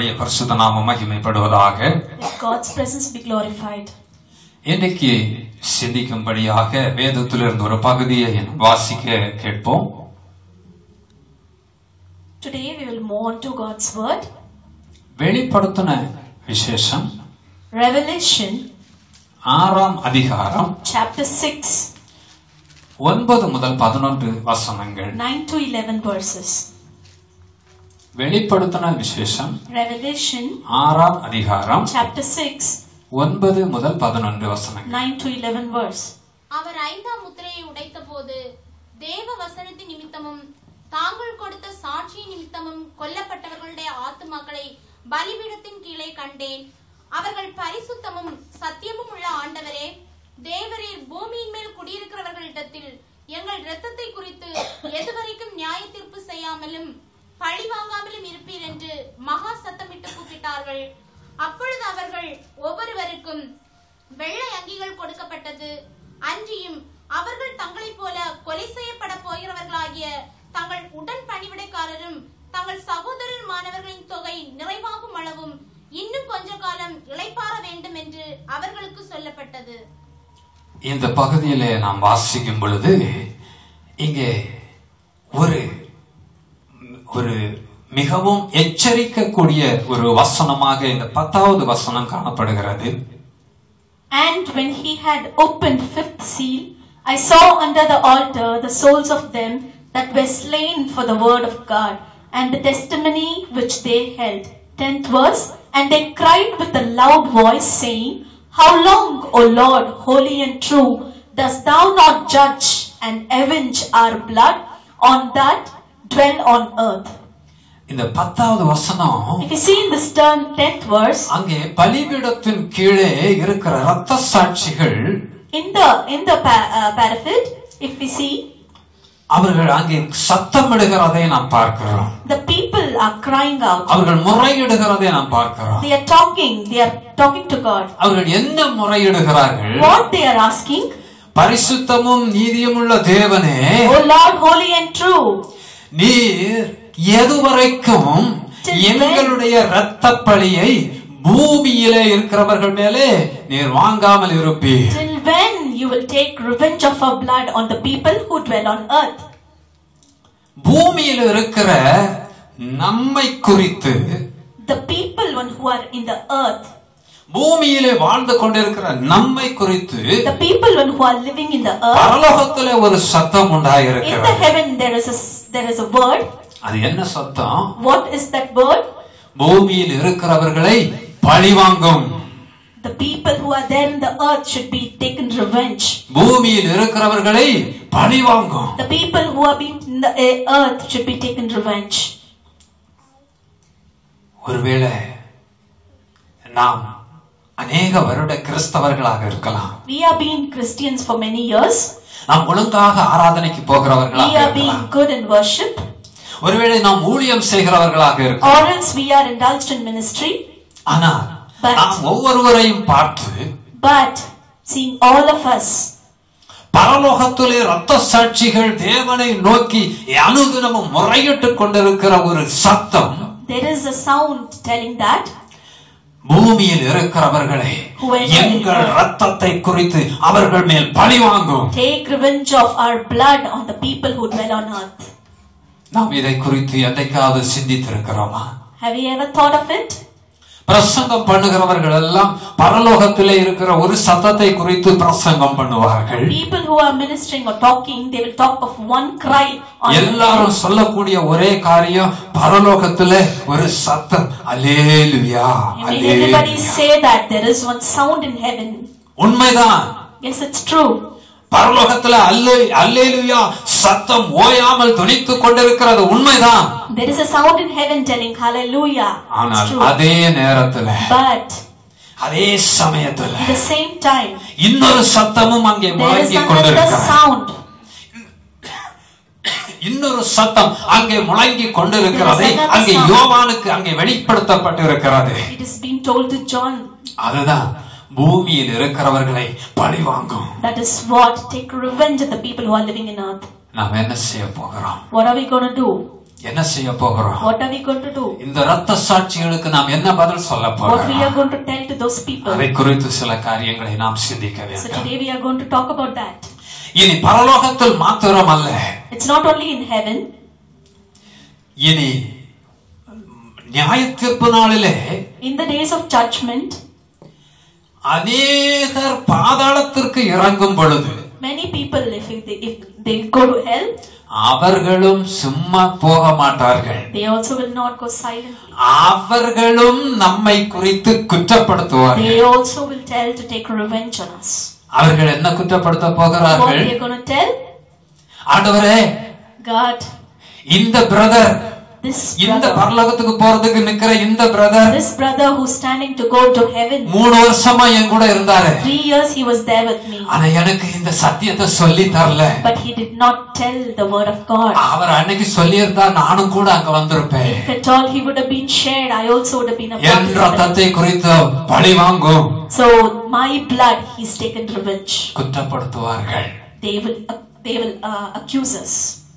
கர்த்தருடைய பரிசுத்த நாமம் மகிமைப்படுவதாக Let God's presence be glorified. இன்றைக்கு சிந்திக்கும்படியாக வேதத்திலிருந்து ஒரு பகுதியை வாசிக்க கேட்போம் Today we will move on to God's word. வெளிப்படுத்தின விசேஷம் Revelation ஆறாம் அதிகாரம் chapter 6, ஒன்பது முதல் பதினொன்று வசனங்கள் 9 to 11 verses. வெளிப்படுத்தின விசேஷம் Revelation ஆறாம் அதிகாரம் chapter 6, ஒன்பது முதல் பதினொன்று வசனங்கள் 9 to 11 verse. அவர் ஐந்தாம் முத்திரையை உடைத்தபோது தேவ வசனத்தின் நிமித்தமும் தாங்கள் கொடுத்த சாட்சி நிமித்தமும் கொல்லப்பட்டவர்களுடைய ஆத்துமாக்களை பலிபீடத்தின் கீழே கண்டேன் அவர்கள் பரிசுத்தமும் சத்தியமும் உள்ள ஆண்டவரே தேவரீர் பூமியின் மேல் குடியிருக்கிறவர்களிடத்தில் எங்கள் இரத்தத்தை குறித்து எதுவரைக்கும் நியாய தீர்ப்பு செய்யாமலும் பழி வாங்காமலும் இருப்பீர் என்று மகா சத்தமிட்டு கூப்பிட்டார்கள் அப்பொழுது அவர்கள் ஒவ்வொருவருக்கும் வெள்ளை அங்கிகள் கொடுக்கப்பட்டது அன்றியும் அவர்கள் தங்களைப் போல கொலை செய்யப்பட போகிறவர்களாகிய தங்கள் உடன் பணிவிடைக்காரரும் தங்கள் சகோதரருமானவர்களின் தொகை நிறைவாகும் அளவும் இன்னும் கொஞ்ச காலம் இளைப்பாற வேண்டும் என்று அவர்களுக்கு சொல்லப்பட்டது இந்த பகுதியிலே நாம் வாசிக்கும் பொழுது இங்கே ஒரு ஒரு மிகவும் எச்சரிக்கக்கூடிய ஒரு வசனமாக இந்த பத்தாவது வசனம் காணப்படுகிறது And when he had opened fifth seal, I saw under the altar the souls of them that were slain for the word of God and the testimony which they held. Tenth verse, and they cried with a loud voice, saying, How long, O Lord, holy and true, dost thou not judge and avenge our blood on that dwell on earth? இந்த பத்தாவது வசனம் If you see in this turn, tenth verse, அங்கே பலிபீடத்தின் கீழே இருக்கிற இரத்த சாட்சிகள் in the in the pa- uh, parapet, if we see, அவர்கள் அங்கே சத்தமிடுகிறதை நாம் பார்க்கிறோம் the people are crying out. அவர்கள் முறையிடுகிறதை நாம் பார்க்கிறோம் They are talking. They are talking to God. அவர்கள் என்ன முறையிடுகிறார்கள் What they are asking, பரிசுத்தமும் நீதியுமுள்ள தேவனே O Lord, holy and true, நீர் எதுவரைக்கும் எங்களுடைய இரத்த பழியை பூமியிலே இருக்கிறவர்கள் மேலே நீர் வாங்காமல் இருப்பீர் till when you will take revenge of our blood on the people who dwell on earth? பூமியில் இருக்கிற நம்மை குறித்து The people one who are in the earth, பூமியிலே வாழ்ந்து கொண்டிருக்கிற நம்மை குறித்து the people one who are living in the earth. பரலோகத்திலே ஒரு சத்தம் In the உண்டாயிருக்கிறது heaven there is a there is a word. அது என்ன சத்தம் What is that word? பூமியில் இருக்கிறவர்களை பழிவாங்கும் The people who are there in the earth should be taken revenge. பூமியில் இருக்கிறவர்களை பழிவாங்கும் The people who are being in the uh, earth should be taken revenge. ஒருவேளை நாம் அநேக வருட கிறிஸ்தவர்களாக இருக்கலாம் We are being Christians for many years. நாம் ஒழுங்காக ஆராதனைக்கு We போகிறவர்களாக are இருக்கலாம் being good in worship. ஒருவேளை நாம் ஊழியம் செய்கிறவர்களாக இருக்கலாம் Or else we are indulged in ministry. ஆனால் But- நாம் ஒவ்வொருவரையும் பார்த்து But seeing all of us, பரலோகத்திலே ரத்த சாட்சிகள் தேவனை நோக்கி அனுதினமும் முறையிட்டுக் கொண்டிருக்கிற ஒரு சத்தம் there is a sound telling that பூமியில் இருக்கிறவர்களை Who are எங்கள் in- ரத்தத்தை குறித்து அவர்கள் மேல் பழி வாங்கும் take revenge of our blood on the people who dwell on earth. நாம் இதை குறித்து என்றைக்காவது சிந்தித்திருக்கிறோமா Have you ever thought of it? பிரசங்கம் பண்ணுகிறவர்கள் எல்லாம் பரலோகத்திலே இருக்கிற ஒரு சத்தத்தை குறித்து பிரசங்கம் பண்ணுவார்கள் People who are ministering or talking, they will talk of one cry on எல்லாரும் சொல்லக்கூடிய ஒரே காரியம் பரலோகத்திலே ஒரு சத்தம் அலேலுயா I mean, everybody say that there is one sound in heaven. உண்மைதான் Yes, it's true. பரலோகத்துல அல்லே அல்லேலுயா சத்தம் ஓயாமல் துணித்துக் கொண்டிருக்கிறது உண்மைதான் There is a sound in heaven telling hallelujah. It's ஆனால் true. அதே நேரத்துல But அதே சமயத்துல at the same time, இன்னொரு சத்தமும் அங்கே there is முழங்கிக் another கொண்டிருக்கிறது sound. இன்னொரு சத்தம் அங்கே முழங்கி கொண்டிருக்கிறது There is another அங்கே sound. யோவானுக்கு அங்கே வெளிப்படுத்தப்பட்டிருக்கிறது It is being told to John. அதுதான் பூமியில் இருக்கிறவர்களை பழி வாங்கும் That is what take revenge of the people who are living in earth. நாம் என்ன செய்ய போகிறோம் What are we going to do? என்ன செய்ய போகிறோம் What are we going to do? இந்த ரத்த சாட்சிகளுக்கு நாம் என்ன பதில் சொல்ல What we are போகிறோம் going to tell to those people? அதை குறித்து சில காரியங்களை நாம் சிந்திக்க So வேண்டும் today we are going to talk about that. இனி பரலோகத்தில் மாத்திரம் அல்ல It's not only in heaven, இனி நியாய தீர்ப்பு நாளிலே in the days of judgment, அநேகர் பாதாளத்திற்கு இறங்கும் பொழுது many people, if they, if they go to hell, அவர்களும் சும்மா போக மாட்டார்கள் they also will not go silent. அவர்களும் நம்மை குறித்து குற்றப்படுத்துவார்கள் They also will tell to take revenge on us. அவர்கள் என்ன குற்றப்படுத்த What போகிறார்கள் we are going to tell? ஆண்டவரே God, இந்த பிரதர் this இந்த brother, பரலோகத்துக்கு போறதுக்கு நிக்கிற இந்த brother this brother who's standing to go to heaven, மூணு வருஷமா என் கூட இருந்தாரு three years he was there with me, ஆனா எனக்கு இந்த சத்தியத்தை சொல்லி தரல but he did not tell the word of God. அவர் அன்னைக்கு சொல்லியிருந்தா நானும் கூட அங்க வந்திருப்பேன் If at all he would have been shared, I also would have been a N part of it. ரத்தத்தை குறித்து பழி வாங்கும் So my blood, he's taken revenge. குற்றப்படுத்துவார்கள் They will, they will uh, accuse us.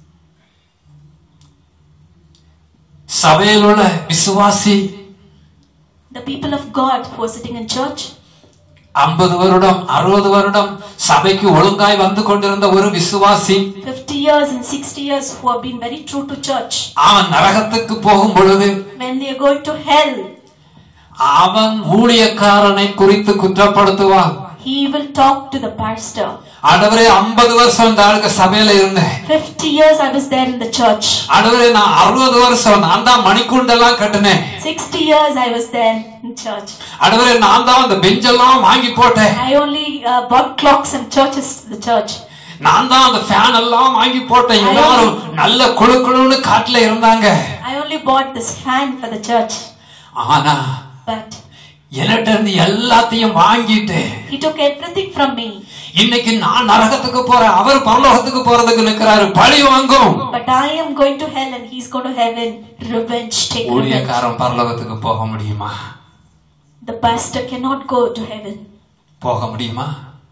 சபையில் உள்ள விசுவாசி The people of God who are sitting in church, ஐம்பது வருடம் அறுபது வருடம் சபைக்கு ஒழுங்காய் வந்து கொண்டிருந்த ஒரு விசுவாசி 50 years and 60 years who have been very true to church, அவன் நரகத்துக்கு போகும் பொழுது when they are going to hell, அவன் ஊழியக்காரனை குறித்து குற்றப்படுத்துவான் he will talk to the pastor. ஆண்டவரே ஐம்பது வருஷம் இந்த ஆளுக்கு சபையில இருந்தேன் 50 years I was there in the church. ஆண்டவரே நான் அறுபது வருஷம் நான் தான் மணிக்கூண்டெல்லாம் கட்டினேன் 60 years I was there in church. ஆண்டவரே நான் தான் அந்த பெஞ்செல்லாம் வாங்கி போட்டேன் I only uh, bought clocks and churches to the church. நான் தான் அந்த ஃபேன் எல்லாம் வாங்கி போட்டேன் எல்லாரும் நல்ல குழு குழுன்னு காட்டுல இருந்தாங்க I only bought this fan for the church. ஆனா But என்கிட்ட இருந்து எல்லாத்தையும் வாங்கிட்டு he took everything from me. இன்னைக்கு நான் நரகத்துக்கு போறேன் அவர் பரலோகத்துக்கு போறதுக்கு நிக்கிறாரு பழி வாங்கும் But I am going to hell and he's going to heaven. Revenge, take revenge. ஊழியக்காரன் பரலோகத்துக்கு போக முடியுமா The pastor cannot go to heaven. போக முடியுமா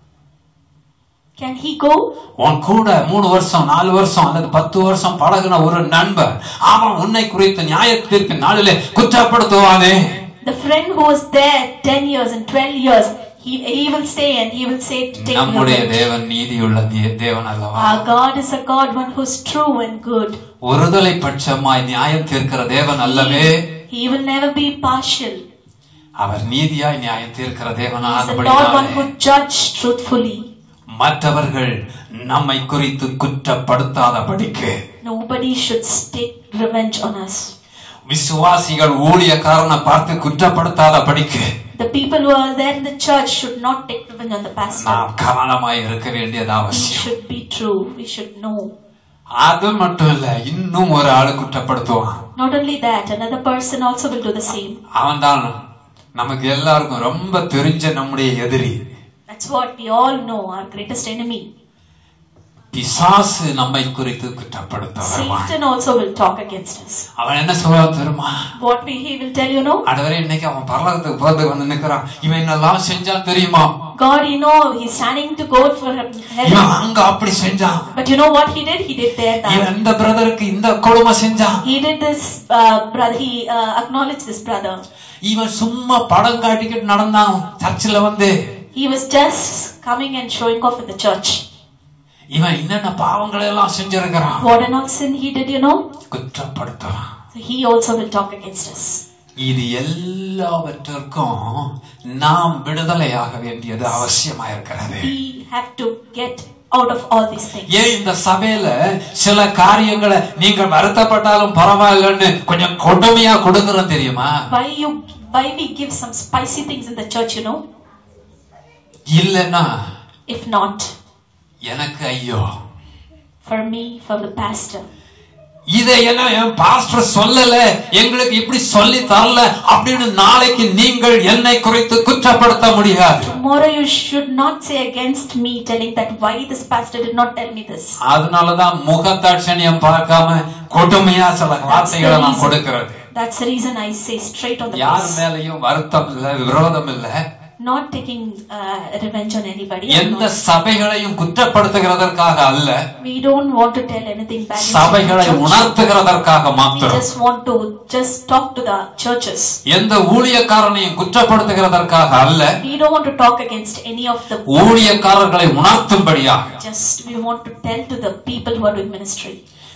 Can he go? உன் கூட மூணு வருஷம் நாலு வருஷம் அல்லது பத்து வருஷம் பழகுன ஒரு நண்பர் அவன் உன்னை குறித்து நியாய தீர்ப்பு நாளிலே குற்றப்படுத்துவானே The friend who was there 10 years and 12 years, he, he will stay and he will say to take நம்முடைய revenge. தேவன் நீதியுள்ள தே- தேவன் அல்லவா Our God is a God, one who's true and good. ஒருதலை பட்சமாய் நியாயம் தீர்க்கிற தேவன் அல்லவே He will never be partial. அவர் நீதியாய் நியாயம் தீர்க்கிற He is the Lord one தேவனானபடினாலே who judge truthfully. மற்றவர்கள் நம்மை குறித்து குற்றப்படுத்தாதபடிக்கு Nobody should take revenge on us. விசுவாசிகள் ஊழியக்காரனை பார்த்து குற்றப்படுத்தாதபடிக்கு The people who are there in the church should not take revenge on the pastor. நாம் கவனமாய் இருக்க வேண்டியது We அவசியம் should be true. We should know. அது மட்டும் இல்ல இன்னும் ஒரு ஆளு குற்றப்படுத்துவான் Not only that, another person also will do the same. அவன்தான் நமக்கு எல்லாருக்கும் ரொம்ப தெரிஞ்ச நம்முடைய எதிரி That's what we all know, our greatest enemy. பிசாசு நம்மை குறித்து குற்றப்படுத்த வருவான் Satan also will talk against us. அவன் என்ன சொல்லுவான் தெரியுமா What we, he will tell you, know? அடுவரை இன்னைக்கு அவன் பரலோகத்துக்கு போறதுக்கு வந்து நிக்கிறான் இவன் என்னெல்லாம் செஞ்சான் தெரியுமா God, you know, he's standing to go for heaven. இவன் அங்க அப்படி செஞ்சான் But you know what he did? He did there that. இவன் இந்த பிரதருக்கு இந்த கொடுமை செஞ்சான் He did this, uh, brother, he uh, acknowledged this brother. இவன் சும்மா படம் காட்டிக்கிட்டு நடந்தான் சர்ச்சில் வந்து He was just coming and showing off in the church. இவன் என்னென்ன பாவங்களை எல்லாம் செஞ்சிருக்கிறான் What and all sin he did, you know? குற்றப்படுத்துறான் So he also will talk against us. இது எல்லாவற்றிற்கும் நாம் விடுதலையாக வேண்டியது அவசியமா இருக்கிறது We have to get out of all these things. ஏன் இந்த சபையில சில காரியங்களை நீங்க வருத்தப்பட்டாலும் பரவாயில்லைன்னு கொஞ்சம் கொடுமையா கொடுக்கறோம் தெரியுமா Why you, why we give some spicy things in the church, you know? இல்லைன்னா If not, எனக்கு ஐயோ for me, for the pastor. இதை என்ன என் பாஸ்டர் சொல்லல எங்களுக்கு இப்படி சொல்லி தரல அப்படின்னு நாளைக்கு நீங்கள் என்னை குறித்து குற்றப்படுத்த முடியாது Tomorrow you should not say against me telling that why this pastor did not tell me this. அதனாலதான் முகத்தாட்சணியம் பார்க்காம கொடுமையா சில வார்த்தைகளை நான் கொடுக்கிறது That's the reason I say straight on the யார் face. மேலையும் வருத்தம் இல்ல விரோதம் இல்ல not taking uh, revenge on anybody. I'm எந்த not- சபைகளையும் குற்றப்படுத்துகிறதற்காக அல்ல we don't want to tell anything bad. against சபைகளை the church. உணர்த்துகிறதற்காக We மாத்திரம் just want to just talk to the churches. எந்த ஊழியக்காரனையும் குற்றப்படுத்துகிறதற்காக அல்ல We don't want to talk against any of the. ஊழியக்காரர்களை உணர்த்தும்படியாக Just we want to tell to the people who are doing ministry.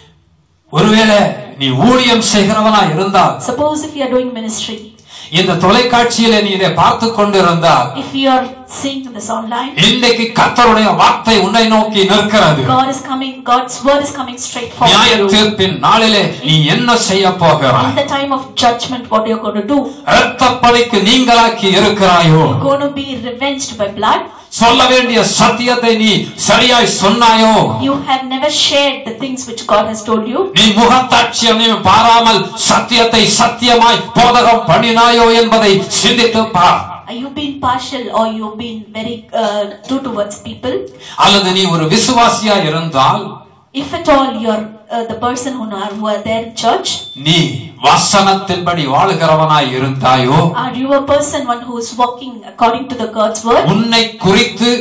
ஒருவேளை நீ ஊழியம் செய்கிறவனா இருந்தால் Suppose if you are doing ministry, இந்த தொலைக்காட்சியில நீ இதை பார்த்து கொண்டிருந்தால் if you are seeing this online, இன்றைக்கு கர்த்தருடைய வார்த்தை உன்னை நோக்கி நிற்கிறது God is coming, God's word is coming straight for நியாய you. தீர்ப்பின் நாளிலே நீ என்ன செய்ய In போகிறாய் the time of judgment, what you're going to do? இரத்த பழிக்கு நீங்களாக்கி இருக்கிறாயோ You're going to be revenged by blood. சொல்ல வேண்டிய சத்தியத்தை நீ சரியாய் சொன்னாயோ You have never shared the things which God has told you. நீ முகத்தாட்சியனையும் பாராமல் சத்தியத்தை சத்தியமாய் போதகம் பண்ணினாயோ என்பதை சிந்தித்து பார் Are you being partial or you've been very uh, true towards people? அல்லது நீ ஒரு விசுவாசியா இருந்தால் If at all you're uh, the person who are, who are there in church, நீ வசனத்தின்படி வாழுகிறவனாய் இருந்தாயோ are you a person one who is walking according to the God's word? உன்னை குறித்து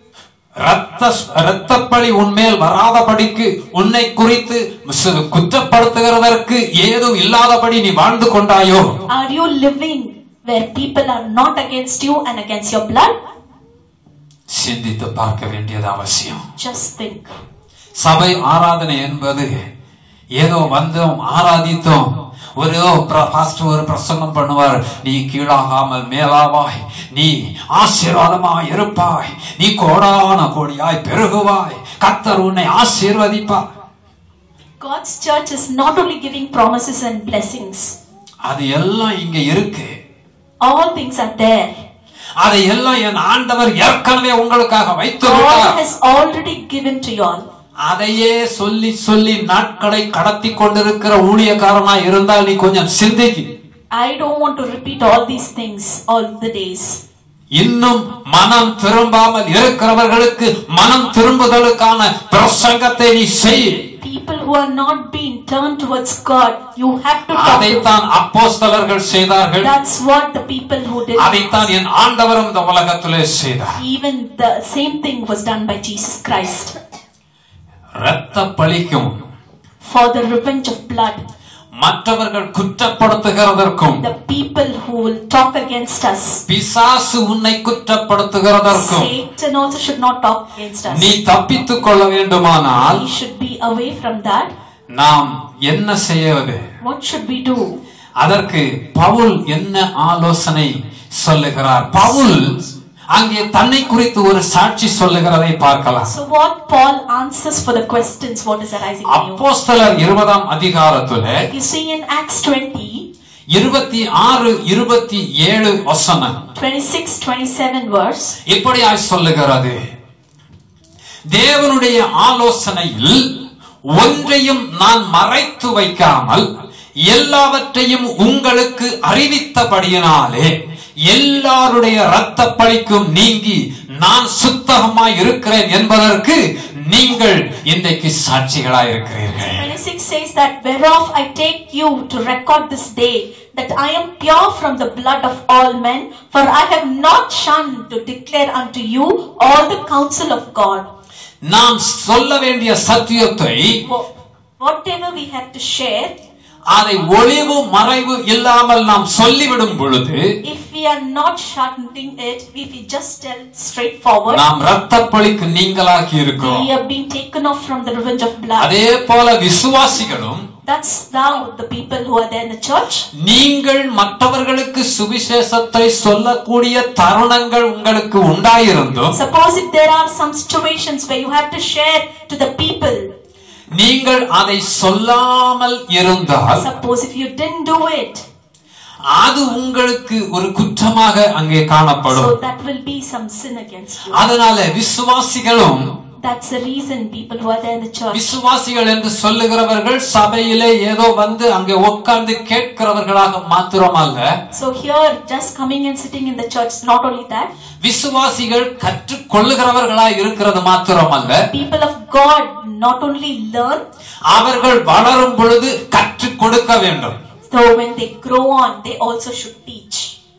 ரத்த இரத்தப்பழி உன்மேல் வராதபடிக்கு உன்னை குறித்து சு- குற்றப்படுத்துகிறதற்கு ஏதும் இல்லாதபடி நீ வாழ்ந்து கொண்டாயோ Are you living where people are not against you and against your blood? சிந்தித்து பார்க்க வேண்டியது அவசியம் Just think. சபை ஆராதனை என்பது ஏதோ வந்தோம் ஆராதித்தோம் ஒரு பாஸ்டர் ஒரு பிரசங்கம் பண்ணுவார் நீ கீழாகாமல் மேலாவாய் நீ ஆசீர்வாதமாய் இருப்பாய் நீ கோடான கோடியாய் பெருகுவாய் கத்தர் உன்னை ஆசீர்வதிப்பார் God's church is not only giving promises and blessings, அது எல்லாம் இங்க இருக்கு all things are there. அதை எல்லாம் என் ஆண்டவர் ஏற்கனவே உங்களுக்காக வைத்து God விட்டார் has already given to you all. அதையே சொல்லி சொல்லி நாட்களை கடத்தி கொண்டிருக்கிற ஊழியக்காரனாய் இருந்தால் நீ கொஞ்சம் சிந்திக்கு I don't want to repeat all these things all the days. இன்னும் மனம் திரும்பாமல் இருக்கிறவர்களுக்கு மனம் திரும்புதலுக்கான பிரசங்கத்தை நீ செய் People who are not being turned towards God, you have to talk to அதைத்தான் அப்போஸ்தலர்கள் செய்தார்கள் That's what the people who did. அதைத்தான் என் ஆண்டவரும் இந்த உலகத்திலே செய்தார் Even the same thing was done by Jesus Christ. இரத்த பழிக்கும் For the revenge of blood, மற்றவர்கள் குற்றப்படுத்துகிறதற்கும் the people who will talk against us. பிசாசு உன்னை குற்றப்படுத்துகிறதற்கும் Satan also should not talk against நீ us. தப்பித்துக் கொள்ள வேண்டுமானால் We should be away from that. நாம் என்ன செய்வது What should we do? அதற்கு பவுல் என்ன ஆலோசனை சொல்லுகிறார் பவுல் அங்கே தன்னை குறித்து ஒரு சாட்சி சொல்லுகிறதை பார்க்கலாம் So what Paul answers for the questions what is arising in you. அப்போஸ்தலர் இருபதாம் அதிகாரத்துல You see in Acts 20, இருபத்தி ஆறு இருபத்தி ஏழு வசனம் 26, 27 verse. இப்படியாய் சொல்லுகிறது தேவனுடைய ஆலோசனையில் ஒன்றையும் நான் மறைத்து வைக்காமல் எல்லாவற்றையும் உங்களுக்கு அறிவித்தபடியினாலே எல்லாருடைய இரத்த பழிக்கும் நீங்கி நான் சுத்தகமாய் இருக்கிறேன் என்பதற்கு நீங்கள் இன்றைக்கு சாட்சிகளாய் இருக்கிறீர்கள் 26 says that whereof I take you to record this day that I am pure from the blood of all men, for I have not shunned to declare unto you all the counsel of God. நாம் சொல்ல வேண்டிய சத்தியத்தை Wha- Whatever we have to share, அதை ஒளிவு மறைவு இல்லாமல் நாம் சொல்லிவிடும் பொழுது if we are not shunting it, if we just tell straightforward, நாம் இரத்த பழிக்கு நீங்களாகி இருக்கிறோம் we are being taken off from the revenge of blood. அதே போல விசுவாசிகளும் That's now the people who are there in the church. நீங்கள் மற்றவர்களுக்கு சுவிசேஷத்தை சொல்லக்கூடிய தருணங்கள் உங்களுக்கு உண்டாயிருந்தும் Suppose if there are some situations where you have to share to the people, நீங்கள் அதை சொல்லாமல் இருந்தால் suppose if you didn't do it, அது உங்களுக்கு ஒரு குற்றமாக அங்கே காணப்படும் so that will be some sin against you. அதனால விசுவாசிகளும் That's the reason people who are there in the church. விசுவாசிகள் என்று சொல்லுகிறவர்கள் சபையிலே ஏதோ வந்து அங்கே உட்கார்ந்து கேட்கிறவர்களாக மாத்திரமல்ல So here, just coming and sitting in the church, not only that, விசுவாசிகள் கற்றுக்கொள்ளுகிறவர்களாய் இருக்கிறது மாத்திரமல்ல people of God not only learn, அவர்கள் வளரும் பொழுது கற்றுக் கொடுக்க வேண்டும் so when they grow on, they also should teach.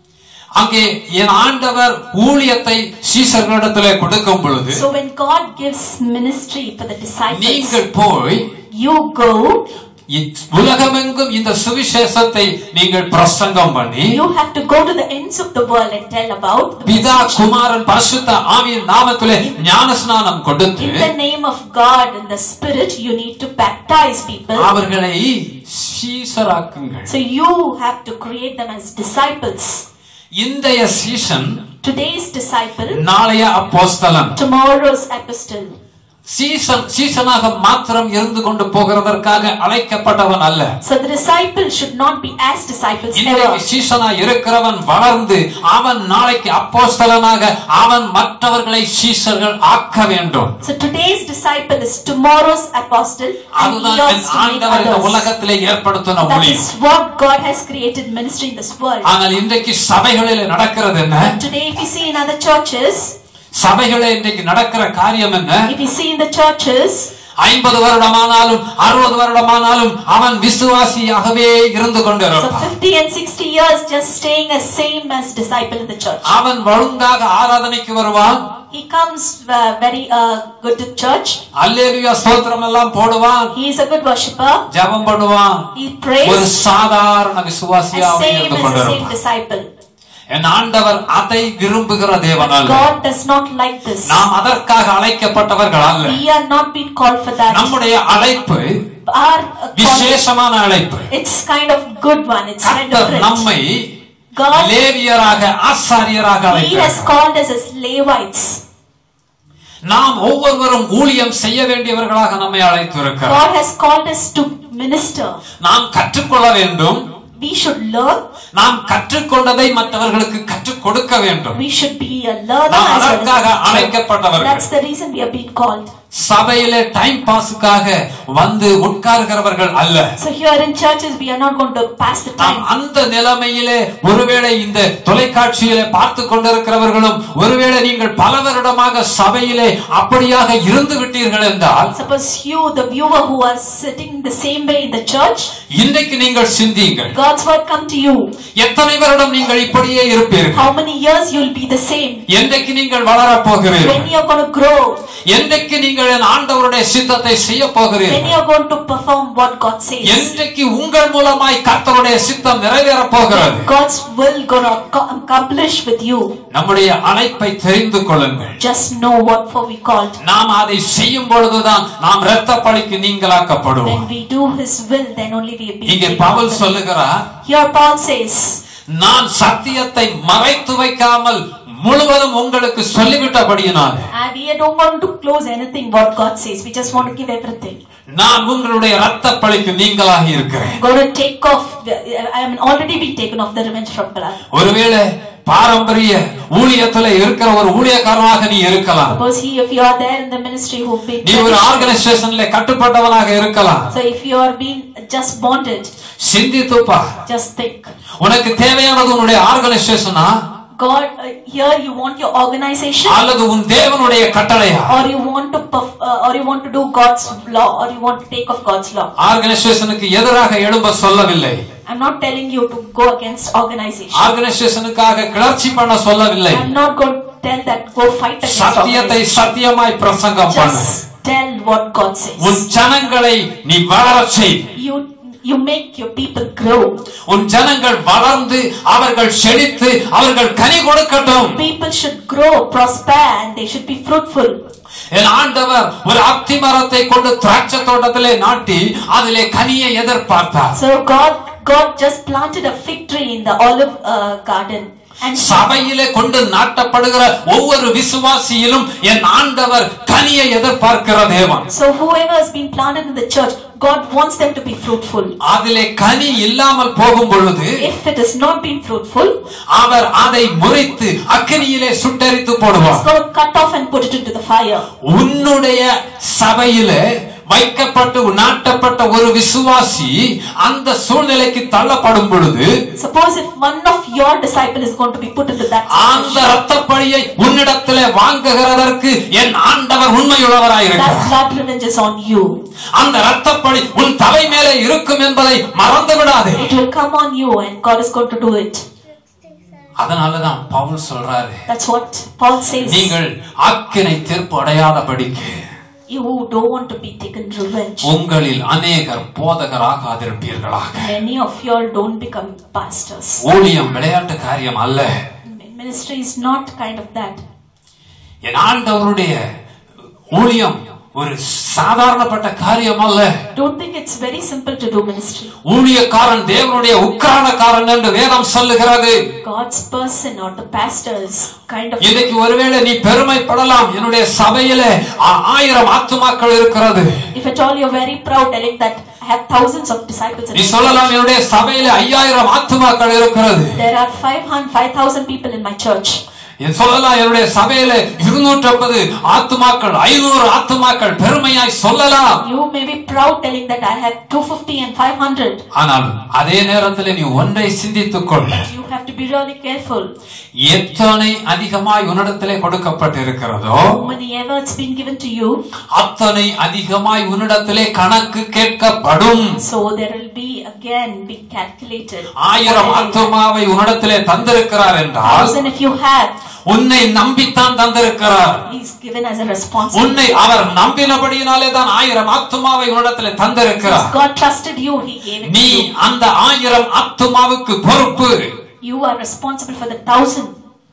அங்கே என் ஆண்டவர் ஊழியத்தை சீசர்களிடத்திலே கொடுக்கும் பொழுது So when God gives ministry for the disciples, நீங்கள் போய் you go, இ- உலகமெங்கும் இந்த சுவிசேஷத்தை நீங்கள் பிரசங்கம் பண்ணி you have to go to the ends of the world and tell about the பிதா குமாரன் பரிசுத்த ஆவியின் நாமத்திலே ஞானஸ்நானம் கொடுத்து In the name of God and the Spirit, you need to baptize people. அவர்களை சீசராக்குங்கள் So you have to create them as disciples. இன்றைய சீசன் Today's disciple, நாளைய அப்போஸ்தலன் tomorrow's apostle. சீசன் சீசனாக மாத்திரம் இருந்து கொண்டு போகிறதற்காக அழைக்கப்பட்டவன் அல்ல So the disciple should not be as disciples இன்றைக்கு ever. சீசனா இருக்கிறவன் வளர்ந்து அவன் நாளைக்கு அப்போஸ்தலனாக அவன் மற்றவர்களை சீசர்கள் ஆக்க வேண்டும் So today's disciple is tomorrow's apostle and he அதுதான் என் wants to make ஆண்டவர் இந்த others. உலகத்திலே ஏற்படுத்தின That ஊழியம் is what God has created ministry in this world. ஆனால் இன்றைக்கு சபைகளில் நடக்கிறது என்ன But today if you see in other churches, சபைகளில் இன்றைக்கு நடக்கிற காரியம் என்ன if you see in the churches, ஐம்பது வருடமானாலும் அறுபது வருடமானாலும் அவன் விசுவாசியாகவே இருந்து so கொண்டிருப்பான் 50 and 60 years just staying as same as disciple in the church. அவன் ஒழுங்காக ஆராதனைக்கு வருவான் He comes uh, very uh, good to church. அல்லேலுயா ஸ்தோத்திரம் எல்லாம் போடுவான் He is a good worshipper. ஜெபம் பண்ணுவான் He ஒரு prays சாதாரண as விசுவாசியாகவே same இருந்து as the same கொண்டிருப்பான் disciple. என் ஆண்டவர் அதை விரும்புகிற தேவன் But அல்ல God does not like this. நாம் அதற்காக அழைக்கப்பட்டவர்கள் அல்ல We are not being called for that. நம்முடைய அழைப்பு Our uh, call, விசேஷமான அழைப்பு it's kind of good one. It's kind of கர்த்தர் rich. நம்மை God, லேவியராக ஆசாரியராக He has அழைத்தார் called us as Levites. நாம் ஒவ்வொருவரும் ஊழியம் செய்ய வேண்டியவர்களாக நம்மை அழைத்திருக்கிறார் God has called us to minister. நாம் கற்றுக்கொள்ள வேண்டும் We should learn. நாம் கற்றுக்கொண்டதை மற்றவர்களுக்கு கற்றுக் கொடுக்க வேண்டும் We should be a learner நாம் as well as அதற்காக a teacher. அழைக்கப்பட்டவர்கள் That's the reason we are being called. சபையிலே டைம் பாஸுக்காக வந்து உட்கார்கிறவர்கள் அல்ல So here in churches, we are not going to pass the நாம் time. அந்த நிலைமையிலே ஒருவேளை இந்த தொலைக்காட்சியிலே பார்த்து கொண்டிருக்கிறவர்களும் ஒருவேளை நீங்கள் பல வருடமாக சபையிலே அப்படியாக இருந்து விட்டீர்கள் என்றால் Suppose you, the viewer who are sitting the same way in the church, இன்றைக்கு நீங்கள் சிந்தியுங்கள் God's word come to you. எத்தனை வருடம் நீங்கள் இப்படியே இருப்பீர்கள் How many years you will be the same? என்றைக்கு நீங்கள் வளரப் போகிறீர்கள் When you are going to grow? என்றைக்கு நீங்கள் என் ஆண்டவருடைய சித்தத்தை செய்ய When போகிறீர்கள் you are going to perform what God says? என்றைக்கு உங்கள் மூலமாய் கர்த்தருடைய சித்தம் நிறைவேறப் போகிறது God's will going to accomplish with you. நம்முடைய அழைப்பை தெரிந்து கொள்ளுங்கள் Just know what for we called. நாம் அதை செய்யும் பொழுதுதான் நாம் இரத்த பழிக்கு நீங்களாக்கப்படுவோம் When we do His will, then only we will be. இங்கே taken Pavul out of it. சொல்லுகிறார் Here Paul says, நான் சத்தியத்தை மறைத்து வைக்காமல் முழுவதும் உங்களுக்கு சொல்லிவிட்டபடியினால் and we don't want to close anything what God says. We just want to give everything. நான் உங்களுடைய இரத்த பழிக்கு நீங்களாகி இருக்கிறேன் I'm going to take off. The, I am already been taken off the revenge from blood. ஒருவேளை பாரம்பரிய ஊழியத்துல இருக்கிற ஒரு ஊழியக்காரனாக நீ இருக்கலாம் Suppose he, if you are there in the ministry who been நீ ஒரு ஆர்கனைசேஷன்ல கட்டுப்பட்டவனாக இருக்கலாம் so if you are being just bonded, சிந்தித்துப்பா just think. உனக்கு தேவையானது உன்னுடைய ஆர்கனைசேஷனா God, uh, here you want your organization, அல்லது உன் தேவனுடைய கட்டளையா or you want to, perf- uh, or you want to do God's law, or you want to take of God's law. ஆர்கனைசேஷனுக்கு எதிராக எழும்ப சொல்லவில்லை I'm not telling you to go against organization. ஆர்கனைசேஷனுக்காக கிளர்ச்சி பண்ண சொல்லவில்லை I'm not going to tell that go fight against சத்தியத்தை organization. சத்தியமாய் பிரசங்கம் பண்ணு Just tell what God உன் says. ஜனங்களை நீ வளரச் செய் You you make your people grow. உன் ஜனங்கள் வளர்ந்து அவர்கள் செழித்து அவர்கள் கனி கொடுக்கட்டும் People should grow, prosper, and they should be fruitful. என் ஆண்டவர் ஒரு அத்தி மரத்தை கொண்டு திராட்சை தோட்டத்திலே நாட்டி அதிலே கனியை எதிர்பார்த்தார் So God God just planted a fig tree in the olive uh, garden. And சபையிலே கொண்டு நாட்டப்படுகிற ஒவ்வொரு விசுவாசியிலும் என் ஆண்டவர் கனியை எதிர்பார்க்கிற தேவன் so whoever has been planted in the church, God wants them to be fruitful. அதிலே கனி இல்லாமல் போகும் பொழுது If it has not been fruitful, அவர் அதை முறித்து அக்கினியிலே சுட்டரித்து போடுவார் He's going to cut off and put it into the fire. உன்னுடைய சபையிலே வைக்கப்பட்டு நாட்டப்பட்ட ஒரு விசுவாசி அந்த சூழ்நிலைக்கு தள்ளப்படும் பொழுது Suppose if one of your disciple is going to be put into that அந்த situation, ரத்தப்பழியை உன்னிடத்திலே வாங்குகிறதற்கு என் ஆண்டவர் that உண்மையுள்ளவராயிருக்கிறார் blood revenge is on you. அந்த ரத்தப்பழி உன் தலை மேலே இருக்கும் என்பதை மறந்து விடாதே It will come on you and God is going to do it. அதனாலதான் பவுல் சொல்றாரு That's what Paul says. நீங்கள் ஆக்கினை தீர்ப்பு அடையாதபடிக்கு You don't want to be taken revenge. உங்களில் அநேகர் போதகராகாதிருப்பீர்களாக Many of you all don't become pastors. ஊழியம் விளையாட்டு காரியம் அல்ல Ministry is not kind of that. என் ஆண்டவருடைய ஊழியம் ஒரு சாதாரணப்பட்ட காரியம் அல்ல Don't think it's very simple to do ministry. ஊழியக்காரன் தேவனுடைய உக்காரணக்காரன் என்று வேதம் சொல்லுகிறது God's person or the pastor is kind of இன்னைக்கு ஒருவேளை நீ பெருமைப்படலாம் என்னுடைய சபையில ஆ- ஆயிரம் ஆத்துமாக்கள் இருக்கிறது if at all you're very proud telling that I have thousands of disciples in நீ my சொல்லலாம் church. என்னுடைய சபையில ஐயாயிரம் ஆத்துமாக்கள் இருக்கிறது There are 500 5000 people in my church. நீ சொல்லலாம் என்னுடைய சபையில இருநூற்றி ஐம்பது ஆத்துமாக்கள் ஐநூறு ஆத்துமாக்கள் பெருமையாய் சொல்லலாம் You may be proud telling that I have 250 and 500. ஆனால் அதே நேரத்தில் நீ ஒன்றை சிந்தித்துக் கொள் You have to be really careful. எத்தனை அதிகமாய் உன்னிடத்திலே கொடுக்கப்பட்டிருக்கிறதோ How many ever it's been given to you, அத்தனை அதிகமாய் உன்னிடத்திலே கணக்கு கேட்கப்படும் so there will be again be calculated. ஆயிரம் ஆத்துமாவை உன்னிடத்திலே தந்திருக்கிறார் என்றால் Thousand if you have, உன்னை நம்பித்தான் தந்திருக்கிறார் he's given as a responsibility. உன்னை அவர் நம்பினபடியினாலே தான் ஆயிரம் ஆத்துமாவை உன்னிடத்திலே தந்திருக்கிறார் God trusted you, he gave it to நீ you. அந்த ஆயிரம் ஆத்துமாவுக்கு பொறுப்பு You are responsible for the thousand.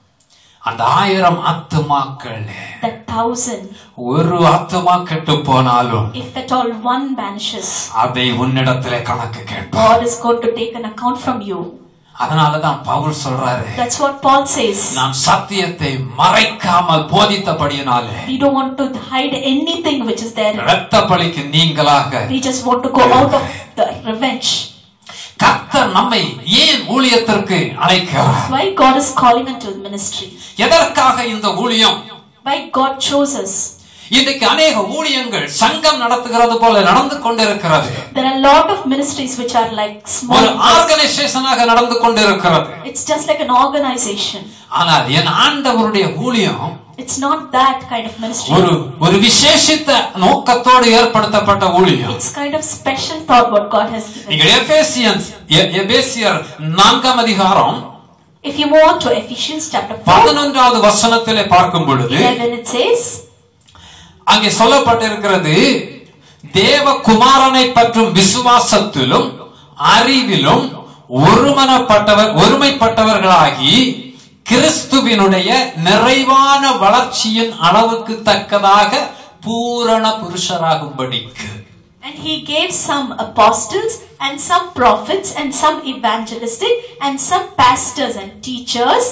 அந்த ஆயிரம் ஆத்துமாக்கள் That thousand, ஒரு ஆத்துமா கெட்டு போனாலும் if at all one vanishes, அதை உன்னிடத்திலே கணக்கு கேட்பார் God is going to take an account from you. அதனாலதான் பவுல் சொல்றாரு That's what Paul says. நான் சத்தியத்தை மறைக்காமல் போதித்தபடியினாலே We don't want to hide anything which is there. இரத்த பலிக்கு நீங்களாக We just want to go out of the revenge. கர்த்தர் நம்மை ஏன் ஊழியத்திற்கு அழைக்கிறார் Why God is calling into the ministry? எதற்காக இந்த ஊழியம் Why God chose us? இன்றைக்கு அநேக ஊழியங்கள் சங்கம் நடத்துகிறது போல நடந்து கொண்டிருக்கிறது There are a lot of ministries which are like ஒரு small. ஆர்கனைசேஷனாக நடந்து கொண்டிருக்கிறது It's just like an organization. ஆனால் என் ஆண்டவருடைய ஊழியம் It's not that kind of ministry. ஒரு ஒரு விசேஷித்த நோக்கத்தோடு ஏற்படுத்தப்பட்ட ஊழியம் It's kind of special thought what God has given. நீங்கள் எபேசியன்ஸ் எ- எபேசியர் நான்காம் அதிகாரம் If you move on to Ephesians chapter 4, பதினொன்றாவது வசனத்திலே பார்க்கும் பொழுது 11 it says, அங்கே சொல்லப்பட்டிருக்கிறது தேவ குமாரனை பற்றும் விசுவாசத்திலும் அறிவிலும் ஒருமனப்பட்டவர் ஒருமைப்பட்டவர்களாகி கிறிஸ்துவினுடைய நிறைவான வளர்ச்சியின் அளவுக்கு தக்கதாக பூரண புருஷராகும்படிக்கு And he gave some apostles and some prophets and some evangelistic and some pastors and teachers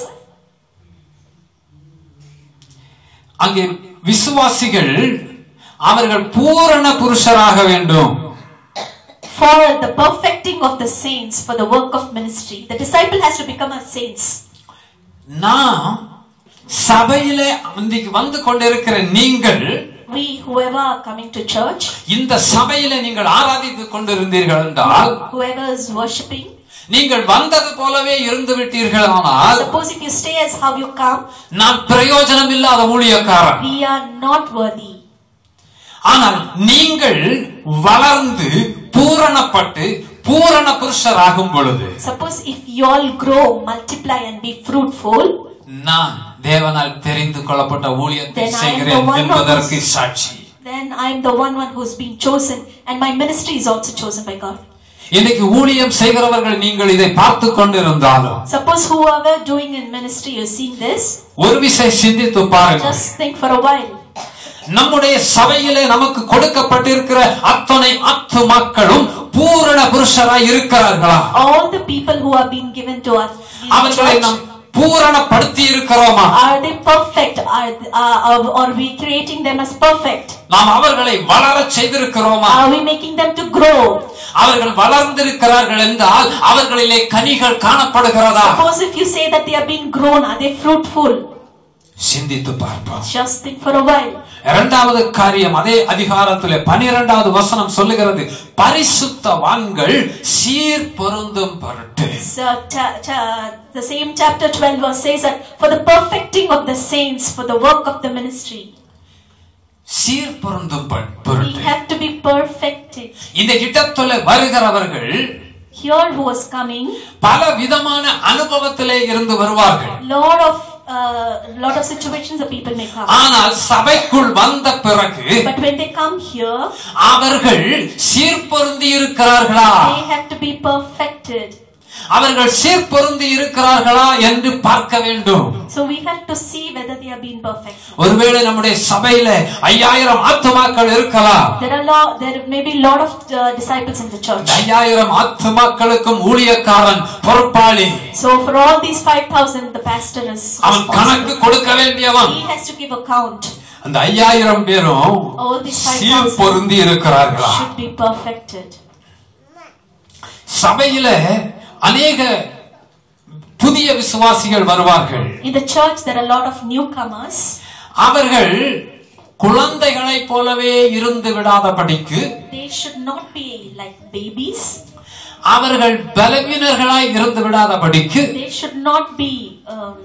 அங்கே விசுவாசிகள் அவர்கள் பூரண புருஷராக வேண்டும் for the perfecting of the saints for the work of ministry. The disciple has to become a saints. நாம் சபையிலே இன்றைக்கு வந்து கொண்டிருக்கிற நீங்கள் We, whoever are coming to church, இந்த சபையிலே நீங்கள் ஆராதித்துக் கொண்டிருந்தீர்கள் என்றால் whoever is worshipping, நீங்கள் வந்தது போலவே இருந்து விட்டீர்கள் ஆனால் suppose if you stay as how you come, நான் பிரயோஜனம் இல்லாத ஊழியக்காரன் we are not worthy. ஆனால் நீங்கள் வளர்ந்து பூரணப்பட்டு பூரண புருஷராகும் பொழுது Suppose if you all grow, multiply and be fruitful, நான் தேவனால் தெரிந்து கொள்ளப்பட்ட ஊழியத்தை Then I am the செய்கிறேன் one என்பதற்கு who's- சாட்சி then I am the one one who's been chosen and my ministry is also chosen by God. இன்னைக்கு ஊழியம் செய்கிறவர்கள் நீங்கள் இதை பார்த்து கொண்டிருந்தாலும் Suppose whoever doing in ministry you're seeing this, ஒரு விசை சிந்தித்து பாருங்கள் just think for a while. நம்முடைய சபையிலே நமக்கு கொடுக்கப்பட்டிருக்கிற அத்தனை அத்து மக்களும் பூரண புருஷராய் இருக்கிறார்களா All the people who are being given to us in the அவர்களை church, நாம் பூரணப்படுத்தி இருக்கிறோமா are they perfect? Are, are, are are we creating them as perfect? நாம் அவர்களை வளரச் செய்திருக்கிறோமா Are we making them to grow? அவர்கள் வளர்ந்திருக்கிறார்கள் என்றால் அவர்களிலே கனிகள் காணப்படுகிறதா Suppose if you say that they are being grown, are they fruitful? சிந்தித்து பார்ப்போம் Just think for a while. இரண்டாவது காரியம் அதே அதிகாரத்திலே பனிரெண்டாவது வசனம் சொல்லுகிறது பரிசுத்தவான்கள் சீர் பொருந்தும் பொருட்டு So, cha- cha- the same chapter 12 verse says that for the perfecting of the saints, for the work of the ministry, சீர் பொருந்தும் பொ- we பொருட்டு have to be perfected. இந்த இடத்துல வருகிறவர்கள் here who was coming, பல விதமான அனுபவத்திலே இருந்து வருவார்கள் lot of uh, lot of situations the people may come. ஆனால் சபைக்குள் வந்த பிறகு But when they come here, அவர்கள் சீர்பொருந்தி இருக்கிறார்களா they have to be perfected. அவர்கள் சீர்பொருந்தி இருக்கிறார்களா என்று பார்க்க வேண்டும் So we have to see whether they are being perfect. ஒருவேளை நம்முடைய சபையில ஐயாயிரம் ஆத்துமாக்கள் இருக்கலாம் There are lot, there may be lot of uh, disciples in the church. இந்த ஐயாயிரம் ஆத்துமாக்களுக்கும் ஊழியக்காரன் பொறுப்பாளி So for all these 5,000, the pastor is அவன் கணக்கு responsible. கொடுக்க வேண்டியவன் He has to give account. அந்த ஐயாயிரம் பேரும் All these 5,000 சீர்பொருந்தி இருக்கிறார்களா should be perfected. சபையில அநேக புதிய விசுவாசிகள் வருவார்கள் In the church, there are a lot of newcomers. அவர்கள் குழந்தைகளைப் போலவே இருந்து விடாதபடிக்கு They should not be like babies. அவர்கள் பலவீனர்களாய் இருந்து விடாதபடிக்கு They should not be, um,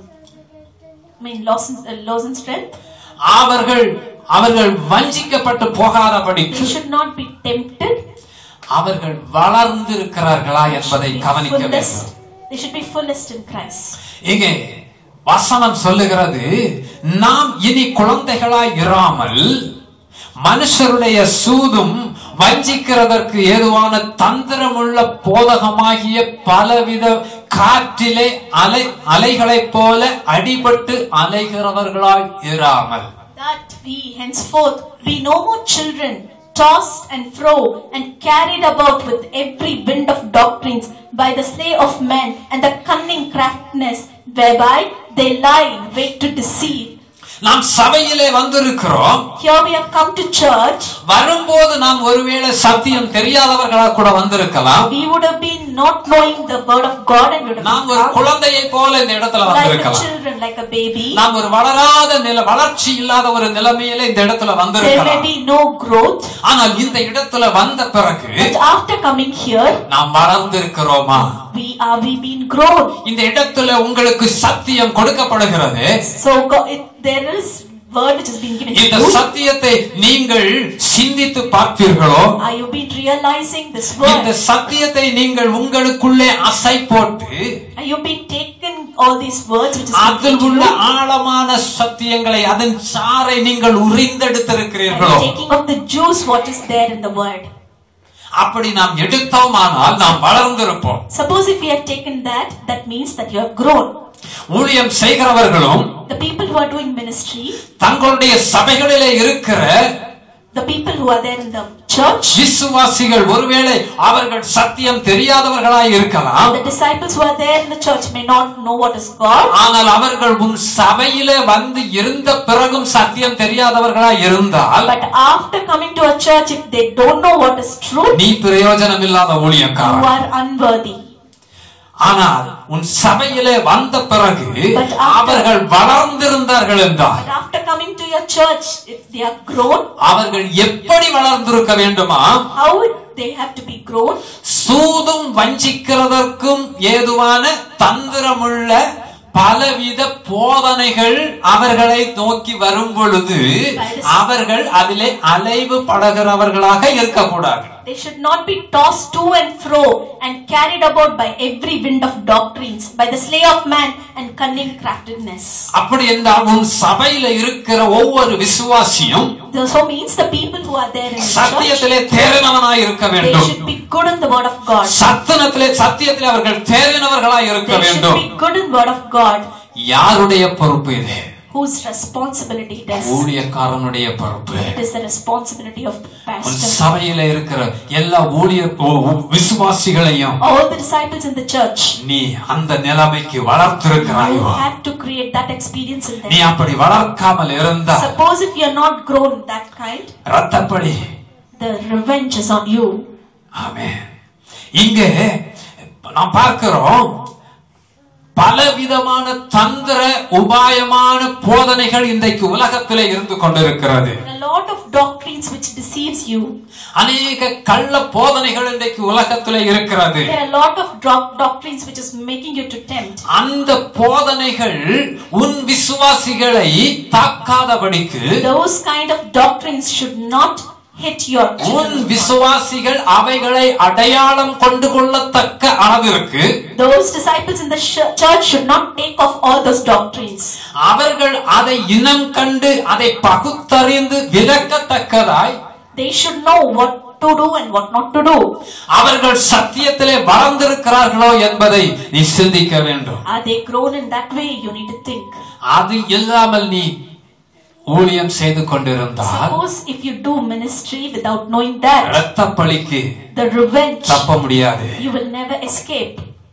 I mean, lost in, uh, lost in strength. அவர்கள் அவர்கள் வஞ்சிக்கப்பட்டு போகாதபடிக்கு They should not be tempted. அவர்கள் வளர்ந்து இருக்கிறார்களா They என்பதை should be கவனிக்க fullest. வேண்டும் They should be fullest in Christ. இங்கே வசனம் சொல்லுகிறது நாம் இனி குழந்தைகளாய் இராமல் மனுஷருடைய சூதும் வஞ்சிக்கிறதற்கு ஏதுவான தந்திரமுள்ள போதகமாகிய பலவித காற்றிலே அலை அலைகளைப் போல அடிபட்டு அலைகிறவர்களாய் இராமல் That we henceforth be no more children, tossed and fro and carried about with every wind of doctrines by the slay of men and the cunning craftiness whereby they lie in wait to deceive. நாம் சபையிலே வந்திருக்கிறோம் Here we have come to church. வரும்போது நாம் ஒருவேளை சத்தியம் தெரியாதவர்களாக கூட வந்திருக்கலாம் We would have been not knowing the word of God and we would have நாம் been ஒரு come குழந்தையை போல இந்த இடத்துல like a வந்திருக்கலாம் children, like a baby. நாம் ஒரு வளராத நில வளர்ச்சி இல்லாத ஒரு நிலைமையில இந்த இடத்துல There may வந்திருக்கலாம் be no growth. ஆனால் இந்த இடத்துல வந்த பிறகு But after coming here, நாம் வளர்ந்திருக்கிறோமா we are we been grown. இந்த இடத்துல உங்களுக்கு சத்தியம் கொடுக்கப்படுகிறது So God, it, there is word which has been given to இந்த you. சத்தியத்தை நீங்கள் சிந்தித்து பார்ப்பீர்களோ Are you been realizing this இந்த word? சத்தியத்தை நீங்கள் உங்களுக்குள்ளே அசை போட்டு Are you been taken all these words which has been அதில் given உள்ள to you? ஆழமான சத்தியங்களை அதன் சாறை நீங்கள் And உறிந்தெடுத்திருக்கிறீர்களோ taking of the juice what is there in the word. அப்படி நாம் எடுத்தோமானால் நாம் வளர்ந்திருப்போம் Suppose if you have taken that, that means that you have grown. ஊழியம் செய்கிறவர்களும் The people who are doing ministry, தங்களுடைய சபைகளிலே இருக்கிற the people who are there in the church, விசுவாசிகள் ஒருவேளை அவர்கள் சத்தியம் தெரியாதவர்களாய் இருக்கலாம் the disciples who are there in the church may not know what is God. ஆனால் அவர்கள் உன் சபையிலே வந்து இருந்த பிறகும் சத்தியம் தெரியாதவர்களாய் இருந்தால் But after coming to a church, if they don't know what is truth, நீ பிரயோஜனம் இல்லாத you ஊழியக்காரன் are unworthy. ஆனால் உன் சபையிலே வந்த பிறகு But after- அவர்கள் வளர்ந்திருந்தார்கள் என்றால் But after coming to your church, if they are grown, அவர்கள் எப்படி வளர்ந்திருக்க வேண்டுமா how they have to be grown? சூதும் வஞ்சிக்கிறதற்கும் ஏதுவான தந்திரமுள்ள பலவித போதனைகள் அவர்களை நோக்கி வரும் பொழுது அவர்கள் அதிலே அலைவு படுகிறவர்களாக இருக்கக்கூடாது They should not be tossed to and fro and carried about by every wind of doctrines, by the slay of man and cunning craftedness. அப்படி என்றால் உன் சபையில இருக்கிற ஒவ்வொரு விசுவாசியும் So means the people who are there in the church, சத்தியத்திலே தேறினவனாய் இருக்க they வேண்டும் should be good in the word of God. சத்தனத்திலே சத்தியத்திலே அவர்கள் தேறினவர்களாய் இருக்க They should வேண்டும் be good in word of God. யாருடைய பொறுப்பு இது Whose responsibility it is? ஊழியக்காரனுடைய பொறுப்பு It is the responsibility of the உன் pastor. சபையில இருக்கிற எல்லா ஊழிய ஓ- ஓ- விசுவாசிகளையும் All the disciples in the church, நீ அந்த நிலைமைக்கு வளர்த்திருக்கிறாயோ you have to create that experience in நீ them. அப்படி வளர்க்காமல் இருந்தா Suppose if you are not grown that kind, ரத்தப்படி the revenge is on you. ஆமே இங்கே நாம் பார்க்கிறோம் பலவிதமான தந்திர உபாயமான போதனைகள் இன்றைக்கு உலகத்திலே இருந்து கொண்டிருக்கிறது There are a lot of doctrines which deceives you. அநேக கள்ள போதனைகள் இன்றைக்கு உலகத்திலே இருக்கிறது There are a lot of doc- doctrines which is making you to tempt. அந்த போதனைகள் உன் விசுவாசிகளை தாக்காதபடிக்கு Those kind of doctrines should not hit your உன் children. விசுவாசிகள் அவைகளை அடையாளம் கொண்டு கொள்ளத்தக்க அளவிற்கு Those disciples in the sh- church should not take off all those doctrines. அவர்கள் அதை இனம் கண்டு அதை பகுத்தறிந்து விளக்கத்தக்கதாய் They should know what to do and what not to do. அவர்கள் சத்தியத்திலே வளர்ந்திருக்கிறார்களோ என்பதை நீ சிந்திக்க வேண்டும் Are they grown in that way? You need to think. அது இல்லாமல் நீ ஊழியம் செய்து கொண்டிருந்தால் Suppose if you do ministry without knowing that, இரத்த பழிக்கு the revenge, தப்ப முடியாது you will never escape.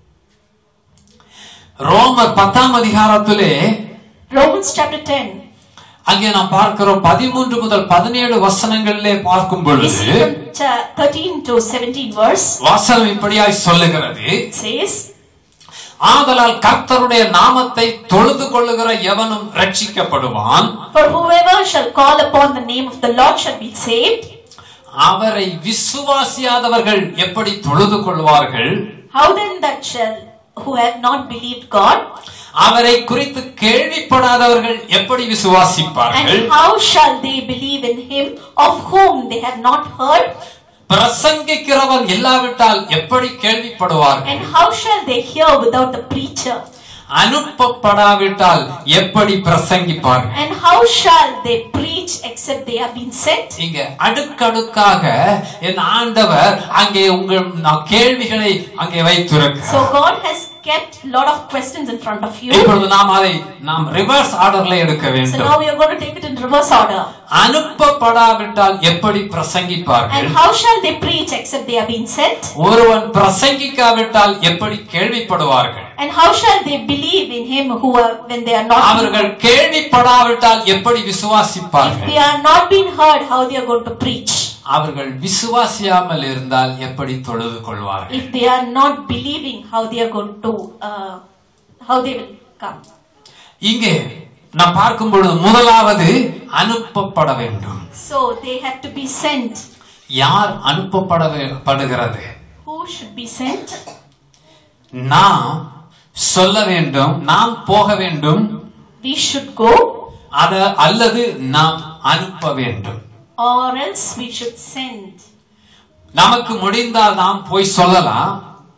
ரோமர் பத்தாம் அதிகாரத்திலே Romans chapter 10. அங்கே நாம் பார்க்கிறோம் பதிமூன்று முதல் பதினேழு வசனங்களிலே பார்க்கும் We பொழுது see from cha- 13 to 17 verse. வசனம் இப்படியாய் சொல்லுகிறது It says, ஆதலால் கர்த்தருடைய நாமத்தை தொழுது கொள்ளுகிற எவனும் ரட்சிக்கப்படுவான் For whoever shall call upon the name of the Lord shall be saved. அவரை விசுவாசியாதவர்கள் எப்படி தொழுது கொள்வார்கள் How then that shall who have not believed God? அவரை குறித்து கேள்விப்படாதவர்கள் எப்படி விசுவாசிப்பார்கள் And how shall they believe in him of whom they have not heard? பிரசங்கிக்கிறவன் இல்லாவிட்டால் எப்படி கேள்விப்படுவார்கள் And how shall they hear without the preacher? அனுப்பப்படாவிட்டால் எப்படி பிரசங்கிப்பார்கள் And how shall they preach except they have been sent? இங்க அடுக்கடுக்காக என் ஆண்டவர் அங்கே உங்கள் நான் கேள்விகளை அங்கே So வைத்திருக்கிறார் God has kept a lot of questions in front of you. இப்பொழுது நாம் அதை நாம் ரிவர்ஸ் ஆர்டர்ல எடுக்க So வேண்டும் now we are going to take it in reverse order. அனுப்பப்படாவிட்டால் எப்படி பிரசங்கிப்பார்கள் And how shall they preach except they have been sent? ஒருவன் பிரசங்கிக்காவிட்டால் எப்படி கேள்விப்படுவார்கள் And how shall they believe in him who are when they are not அவர்கள் கேள்விப்படாவிட்டால் எப்படி if விசுவாசிப்பார்கள் they are not being heard how they are going to preach? அவர்கள் விசுவாசியாமல் இருந்தால் எப்படி தொழுது கொள்வார்கள் If they are not believing how they are going to uh, how they will come. இங்கே நாம் பார்க்கும் பொழுது முதலாவது அனுப்பப்பட வேண்டும் So they have to be sent. யார் அனுப்பப்பட வே- படுகிறது Who should be sent? நாம் சொல்ல வேண்டும் நாம் போக வேண்டும் We should go அத அல்லது நாம் அனுப்ப வேண்டும் or else we should send. நமக்கு முடிந்தால் நாம் போய் சொல்லலாம்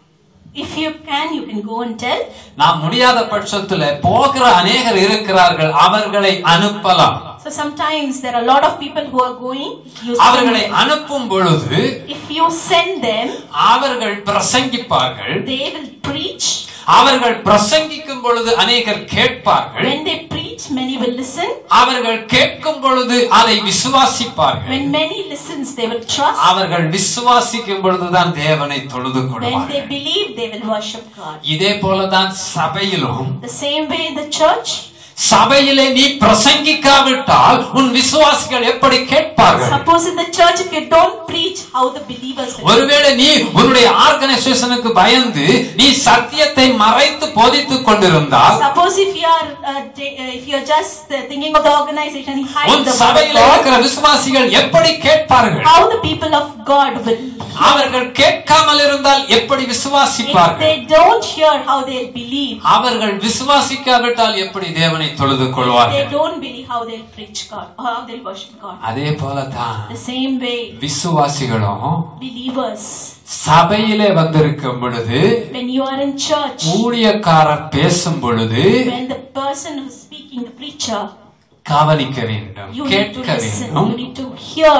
If you can, you can go and tell. நாம் முடியாத பட்சத்துல போகிற அநேகர் இருக்கிறார்கள் அவர்களை அனுப்பலாம் So sometimes there are a lot of people who are going. You send அவர்களை them. அனுப்பும் பொழுது If you send them, அவர்கள் பிரசங்கிப்பார்கள் they will preach. அவர்கள் பிரசங்கிக்கும் பொழுது அநேகர் கேட்பார்கள் When they preach, many will listen. அவர்கள் கேட்கும் பொழுது அதை விசுவாசிப்பார்கள் When many listens, they will trust. அவர்கள் விசுவாசிக்கும் பொழுதுதான் தேவனை தொழுது When they கொள்வார்கள் believe, they will worship God. இதே போலதான் சபையிலும் The same way in the church. சபையிலே நீ பிரசங்கிக்காவிட்டால் உன் விசுவாசிகள் எப்படி கேட்பார்கள் Suppose in the church, if you don't preach, how the believers will. ஒருவேளை நீ உன்னுடைய ஆர்கனைசேஷனுக்கு பயந்து நீ சத்தியத்தை மறைத்து போதித்துக் கொண்டிருந்தால் Suppose if you are uh, ta- uh, if you are just uh, thinking of the organization, you hide உன் the word of சபையில God. இருக்கிற விசுவாசிகள் எப்படி கேட்பார்கள் How the people of God will. அவர்கள் கேட்காமல் இருந்தால் எப்படி If விசுவாசிப்பார்கள் they don't hear, how they'll believe. அவர்கள் விசுவாசிக்காவிட்டால் எப்படி தேவனை தொழுது They கொள்வார்கள் don't believe how they'll preach God or how they'll worship God. அதே போலதான் The same way, விசுவாசிகளும் believers, சபையிலே வந்திருக்கும் பொழுது when you are in church, ஊழியக்காரர் பேசும் பொழுது when the person who's speaking, the preacher, கவனிக்க வேண்டும் you need to கேட்க listen, வேண்டும் you need to hear.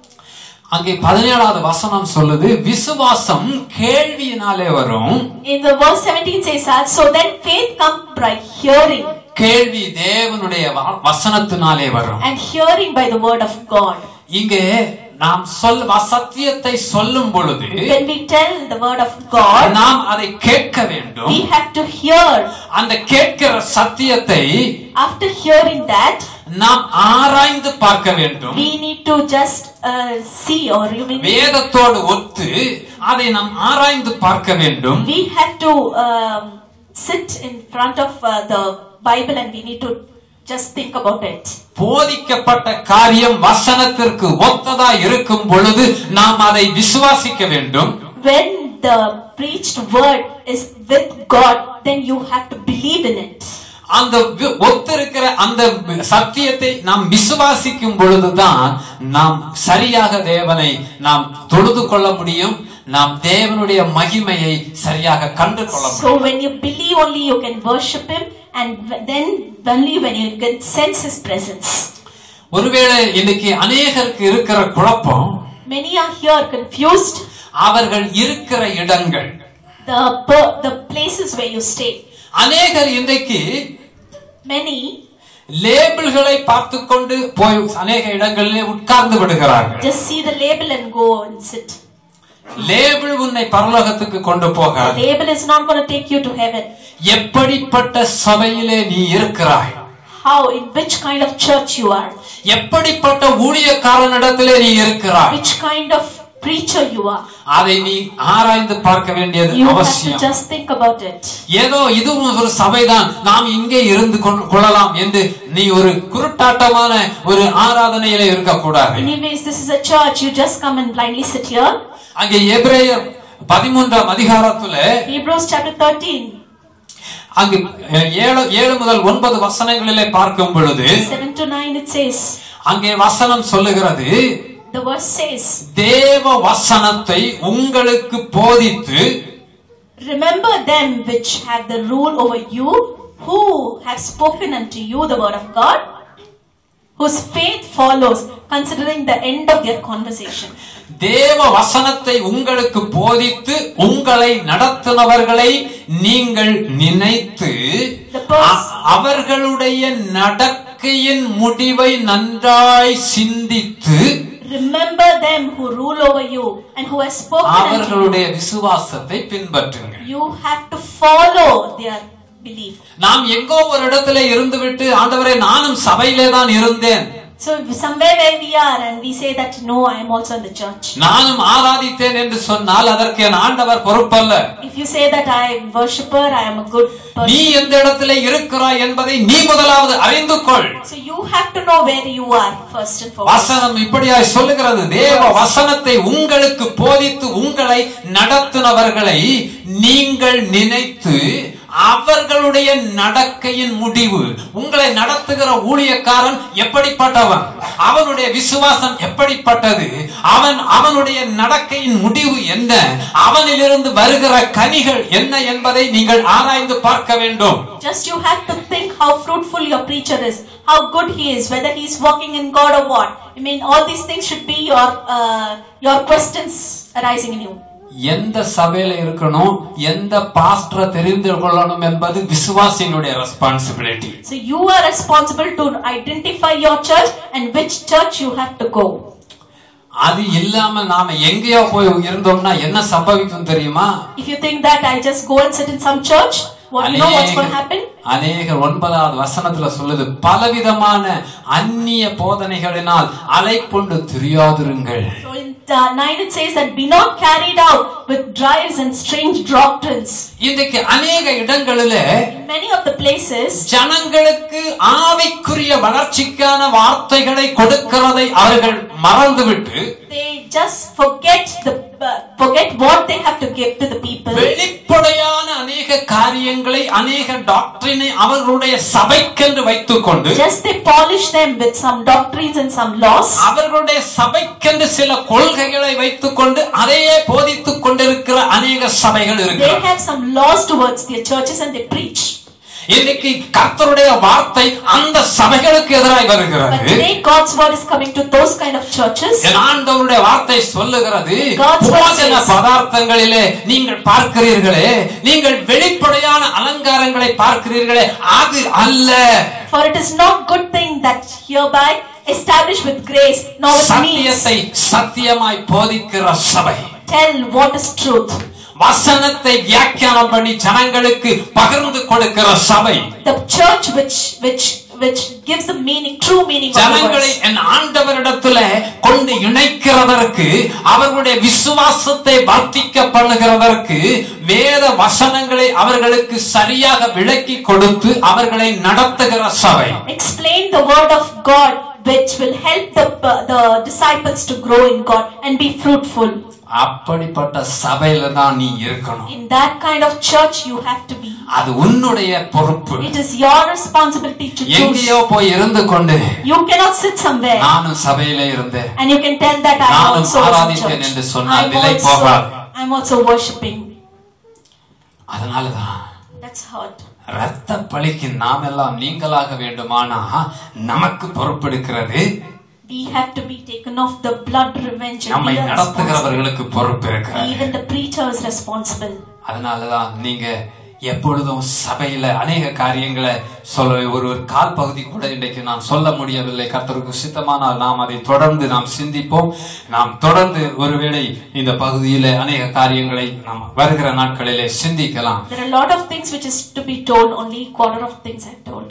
அங்கே பதினேழாவது வசனம் சொல்லுது விசுவாசம் கேள்வியினாலே வரும் In the verse 17 says that, so then faith comes by hearing, கேள்வி தேவனுடைய வ- வசனத்தினாலே வரும் and hearing by the word of God. இங்கே நாம் சொல் சத்தியத்தை சொல்லும் பொழுது When we tell the word of God, நாம் அதை கேட்க வேண்டும் we have to hear. அந்த கேட்கிற சத்தியத்தை After hearing that, நாம் ஆராய்ந்து பார்க்க வேண்டும் we need to just uh, see or we need, வேதத்தோடு ஒத்து அதை நாம் ஆராய்ந்து பார்க்க வேண்டும் we have to um, sit in front of uh, the Bible and we need to just think about it. போதிக்கப்பட்ட காரியம் வசனத்திற்கு ஒத்ததா இருக்கும் பொழுது நாம் அதை விசுவாசிக்க வேண்டும் When the preached word is with God, then you have to believe in it. அந்த வி- ஒத்திருக்கிற அந்த சத்தியத்தை நாம் விசுவாசிக்கும் பொழுதுதான் நாம் சரியாக தேவனை நாம் தொழுது கொள்ள முடியும் நாம் தேவனுடைய மகிமையை சரியாக கண்டு கொள்ள முடியும் So when you believe only you can worship him and then only when you can sense his presence. ஒருவேளை இன்னைக்கு அநேகருக்கு இருக்கிற குழப்பம் Many are here confused. அவர்கள் இருக்கிற இடங்கள் The, per- the places where you stay. அநேகர் இன்றைக்கு Many லேபிள்களை பார்த்து கொண்டு போய் அநேக இடங்களிலே உட்கார்ந்து விடுகிறார்கள் just see the label and go and sit. Label உன்னை பரலோகத்துக்கு கொண்டு The போகாது label is not going to take you to heaven. எப்படிப்பட்ட சபையிலே நீ இருக்கிறாய் How, in which kind of church you are, எப்படிப்பட்ட ஊழியக்காரனிடத்திலே நீ இருக்கிறாய் which kind of preacher you are. அதை நீ ஆராய்ந்து பார்க்க வேண்டியது You have to அவசியம் just think about it. ஏதோ இதுவும் ஒரு சபைதான் நாம் இங்கே இருந்து கொள்- கொள்ளலாம் என்று நீ ஒரு குருட்டாட்டமான ஒரு ஆராதனையிலே இருக்கக்கூடாது Anyways, this is a church. You just come and blindly sit here. அங்கே எபிரேயர் பதிமூன்றாம் அதிகாரத்துல Hebrews chapter 13, அங்கு ஏழு ஏழு முதல் ஒன்பது வசனங்களிலே பார்க்கும் பொழுது 7 to 9, it says, அங்கே வசனம் சொல்லுகிறது the verse says, தேவ வசனத்தை உங்களுக்கு போதித்து Remember them which have the rule over you, who have spoken unto you the word of God, whose faith follows, considering the end of their conversation. தேவ வசனத்தை உங்களுக்கு போதித்து உங்களை நடத்தினவர்களை நீங்கள் நினைத்து அ- அவர்களுடைய நடக்கையின் முடிவை நன்றாய் சிந்தித்து Remember them who rule over you and who have spoken unto அவர்களுடைய விசுவாசத்தை பின்பற்றுங்கள் you. You have to follow their belief. நாம் எங்கோ ஒரு இடத்துல இருந்துவிட்டு ஆண்டவரே நானும் சபையிலே தான் இருந்தேன் So somewhere where we are and we say that no, I am also in the church. நானும் ஆராதித்தேன் என்று சொன்னால் அதற்கு என் ஆண்டவர் பொறுப்பல்ல If you say that I am worshipper, I am a good நீ person. எந்த இடத்துல இருக்கிறாய் என்பதை நீ முதலாவது அறிந்து கொள் So you have to know where you are first and foremost. வசனம் இப்படியாய் சொல்லுகிறது தேவ வசனத்தை உங்களுக்கு போதித்து உங்களை நடத்தினவர்களை நீங்கள் நினைத்து அவர்களுடைய நடக்கையின் முடிவு உங்களை நடத்துகிற ஊழியக்காரன் எப்படிப்பட்டவன் அவனுடைய விசுவாசம் எப்படிப்பட்டது அவன் அவனுடைய நடக்கையின் முடிவு என்ன அவனிலிருந்து வருகிற கனிகள் என்ன என்பதை நீங்கள் ஆராய்ந்து பார்க்க வேண்டும் Just you have to think how fruitful your preacher is, how good he is, whether he is walking in God or what. I mean, all these things should be your uh, your questions arising in you. எந்த சபையில இருக்கணும் எந்த பாஸ்டரை தெரிந்து கொள்ளணும் என்பது விசுவாசியினுடைய responsibility So you are responsible to identify your church and which church you have to go. அது இல்லாம நாம எங்கேயோ போய் இருந்தோம்னா என்ன சம்பவிக்கும் தெரியுமா If you think that I just go and sit in some church, what you know what's going to happen? அநேக ஒன்பதாவது வசனத்துல சொல்லுது பலவிதமான அந்நிய போதனைகளினால் அலை கொண்டு தெரியாதிருங்கள் So in uh, 9 it says that be not carried out with drives and strange doctrines. இன்றைக்கு அநேக இடங்களில In many of the places, ஜனங்களுக்கு ஆவிக்குரிய வளர்ச்சிக்கான வார்த்தைகளை கொடுக்கிறதை அவர்கள் மறந்துவிட்டு they just forget the uh, forget what they have to give to the people. வெளிப்படையான அநேக காரியங்களை அநேக டாக்டரினை அவர்களுடைய சபைக்கென்று வைத்துக் கொண்டு Just they polish them with some doctrines and some laws. அவர்களுடைய சபைக்கென்று சில கொள்கைகளை வைத்துக் கொண்டு அதையே போதித்துக் கொண்டிருக்கிற அநேக சபைகள் They இருக்கு have some laws towards their churches and they preach. இன்னைக்கு கர்த்தருடைய வார்த்தை அந்த சபைகளுக்கு எதிராய் But வருகிறது today God's word is coming to those kind of churches. என் ஆண்டவருடைய வார்த்தை சொல்லுகிறது God's word போஜன says- பதார்த்தங்களிலே நீங்கள் பார்க்கிறீர்களே நீங்கள் வெளிப்படையான அலங்காரங்களை பார்க்கிறீர்களே அது அல்ல For it is not good thing that hereby established with grace, nor with means, சத்தியத்தை சத்தியமாய் போதிக்கிற சபை tell what is truth. வசனத்தை வியாக்கியானம் பண்ணி ஜனங்களுக்கு பகிர்ந்து கொடுக்கிற சபை The church which which which gives the meaning, true meaning of the ஜனங்களை words. என் ஆண்டவரிடத்துல கொண்டு இணைக்கிறதற்கு அவர்களுடைய விசுவாசத்தை வர்த்திக்க பண்ணுகிறதற்கு வேத வசனங்களை அவர்களுக்கு சரியாக விளக்கி கொடுத்து அவர்களை நடத்துகிற சபை Explain the word of God which will help the, the disciples to grow in God and be fruitful. அப்படிப்பட்ட சபையில தான் நீ இருக்கணும் In that kind of church, you have to be. அது உன்னுடைய பொறுப்பு It is your responsibility to choose. எங்கேயோ போய் இருந்து கொண்டு You cannot sit somewhere நானும் சபையில இருந்தேன் and you can tell that I நானும் also was in ஆராதித்தேன் church. என்று சொன்னால் I'm நிலை also, போகாது. I'm also worshipping. அதனாலதான் That's hurt. ரத்த பழிக்கு நாம் எல்லாம் நீங்களாக வேண்டுமானா நமக்கு பொறுப்பெடுக்கிறது We have to be taken off the blood revenge. and நம்மை we are responsible. நடத்துகிறவர்களுக்கு பொறுப்பு இருக்கிறது Even the preacher is responsible. அதனாலதான் நீங்க எப்பொழுதும் சபையில அநேக காரியங்களை சொல்ல ஒரு ஒரு கால் பகுதி கூட இன்றைக்கு நாம் சொல்ல முடியவில்லை கர்த்தருக்கு சித்தமானால் நாம் அதை தொடர்ந்து நாம் சிந்திப்போம் நாம் தொடர்ந்து ஒருவேளை இந்த பகுதியில அநேக காரியங்களை நாம் வருகிற நாட்களிலே சிந்திக்கலாம் There are a lot of things which is to be told, only quarter of things I've told.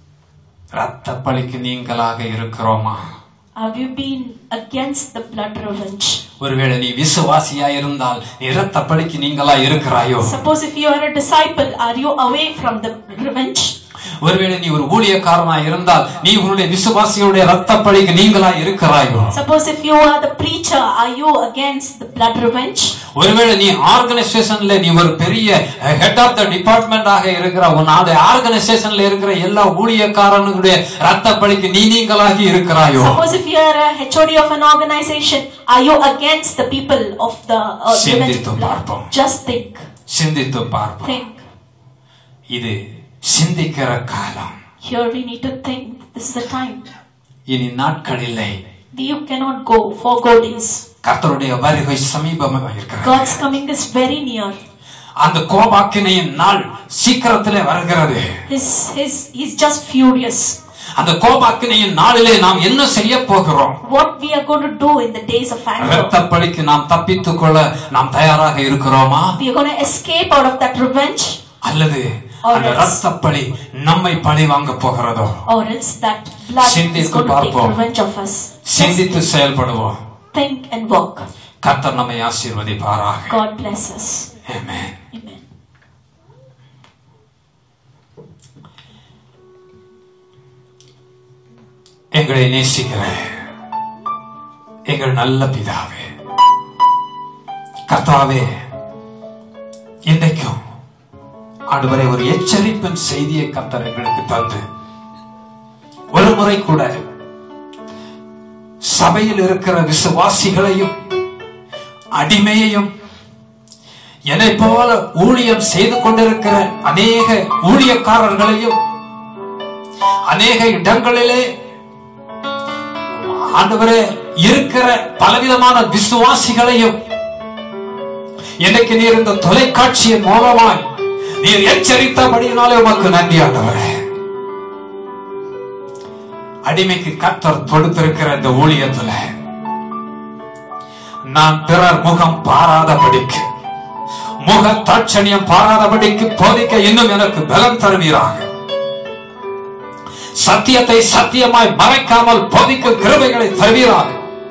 ரத்த பழிக்கு நீங்களாக இருக்கிறோமா Have you been against the blood revenge? ஒருவேளை நீ விசுவாசியா இருந்தால் நீ ரத்த பழிக்கு நீங்களா இருக்கிறாயோ Suppose if you are a disciple, are you away from the revenge? ஒருவேளை நீ ஒரு ஊழியக்காரனா இருந்தால் நீ உன்னுடைய விசுவாசியுடைய ரத்த பழிக்கு நீங்களா இருக்கிறாயோ Suppose if you are the preacher, are you against the blood revenge? ஒருவேளை நீ ஆர்கனைசேஷன்ல நீ ஒரு பெரிய ஹெட் ஆஃப் த டிபார்ட்மெண்ட் ஆக இருக்கிற உன்னால ஆர்கனைசேஷன்ல இருக்கிற எல்லா ஊழியக்காரனுடைய ரத்த பழிக்கு நீ நீங்களாகி இருக்கிறாயோ Suppose if you are a HOD of an organization, are you against the people of the uh, revenge சிந்தித்து of blood? பார்ப்போம். Just think, சிந்தித்து பார்ப்போம் think. இது சிந்திக்கிற காலம் Here we need to think. This is the time. இனி நாட்கள் இல்லை You cannot go for go days. கர்த்தருடைய வருகை சமீபமாக இருக்கிறது God's coming is very near. அந்த கோபாக்கினையின் நாள் சீக்கிரத்திலே வருகிறது His, his, he's just furious. அந்த கோபாக்கினையின் நாளிலே நாம் என்ன செய்ய போகிறோம் What we are going to do in the days of anger? இரத்த பழிக்கு நாம் தப்பித்துக் கொள்ள நாம் தயாராக இருக்கிறோமா We are going to escape out of that revenge, அல்லது Or அந்த else. ரத்த பழி நம்மை பழி வாங்க போகிறதோ or else that blood is சிந்தித்து going to take பார்ப்போம். revenge of us. Just சிந்தித்து செயல்படுவோம் think and walk. கர்த்தர் நம்மை ஆசீர்வதிப்பாராக God bless us. Amen. Amen. எங்களை நேசிக்கிற எங்கள் நல்ல பிதாவே கர்த்தாவே இன்றைக்கும் ஆண்டவரை ஒரு எச்சரிப்பின் செய்தியை கர்த்தர் எங்களுக்கு தந்து ஒரு முறை கூட சபையில் இருக்கிற விசுவாசிகளையும் அடிமையையும் என்னை போல ஊழியம் செய்து கொண்டிருக்கிற அநேக ஊழியக்காரர்களையும் அநேக இடங்களிலே ஆண்டவரே இருக்கிற பலவிதமான விசுவாசிகளையும் இன்னைக்கு நீர் இந்த தொலைக்காட்சியின் மூலமாய் நீர் எச்சரித்தபடியினாலே உமக்கு நன்றி ஆண்டவரே அடிமைக்கு கர்த்தர் கொடுத்திருக்கிற இந்த ஊழியத்துல நான் பிறர் முகம் பாராதபடிக்கு முக தாட்சணியம் பாராதபடிக்கு போதிக்க இன்னும் எனக்கு பலம் தருவீராக சத்தியத்தை சத்தியமாய் மறைக்காமல் போதிக்கும் கிருபைகளை தருவீராக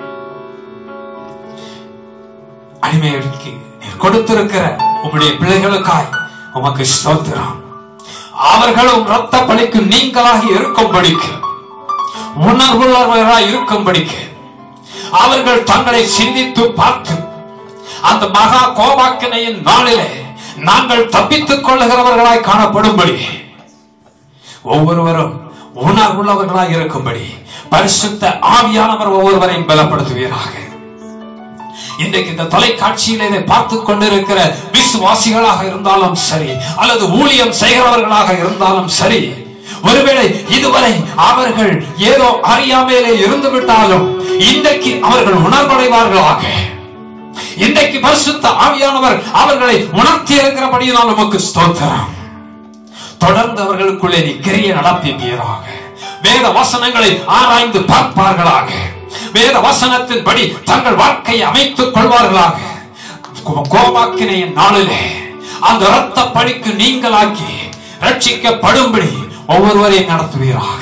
அடிமைகளுக்கு நீர் கொடுத்திருக்கிற உம்முடைய பிள்ளைகளுக்காய் உமக்கு ஸ்தோத்திரம் அவர்களும் ரத்த பலிக்கு நீங்களாகி இருக்கும்படிக்கு உணர்வுள்ளவர்களாய் இருக்கும்படிக்கு அவர்கள் தங்களை சிந்தித்து பார்த்து அந்த மகா கோபாக்கினையின் நாளிலே நாங்கள் தப்பித்துக் கொள்ளுகிறவர்களாய் காணப்படும்படி ஒவ்வொருவரும் உணர்வுள்ளவர்களாய் இருக்கும்படி பரிசுத்த ஆவியானவர் ஒவ்வொருவரையும் பலப்படுத்துவீராக இன்றைக்கு இந்த தொலைக்காட்சியில இதை பார்த்துக் கொண்டிருக்கிற விசுவாசிகளாக இருந்தாலும் சரி அல்லது ஊழியம் செய்கிறவர்களாக இருந்தாலும் சரி ஒருவேளை இதுவரை அவர்கள் ஏதோ அறியாமையிலே இருந்து விட்டாலும் இன்றைக்கு அவர்கள் உணர்வடைவார்களாக இன்றைக்கு பரிசுத்த ஆவியானவர் அவர்களை உணர்த்தி இருக்கிறபடியினால் நமக்கு ஸ்தோத்திரம் தொடர்ந்து அவர்களுக்குள்ளே நீ கிரிய நடப்பிப்பீராக வேத வசனங்களை ஆராய்ந்து பார்ப்பார்களாக வேத வசனத்தின்படி தங்கள் வாழ்க்கையை அமைத்துக் கொள்வார்களாக கோ- கோபாக்கினையின் நாளிலே அந்த இரத்த பழிக்கு நீங்களாக்கி ரட்சிக்கப்படும்படி ஒவ்வொருவரையும் நடத்துவீராக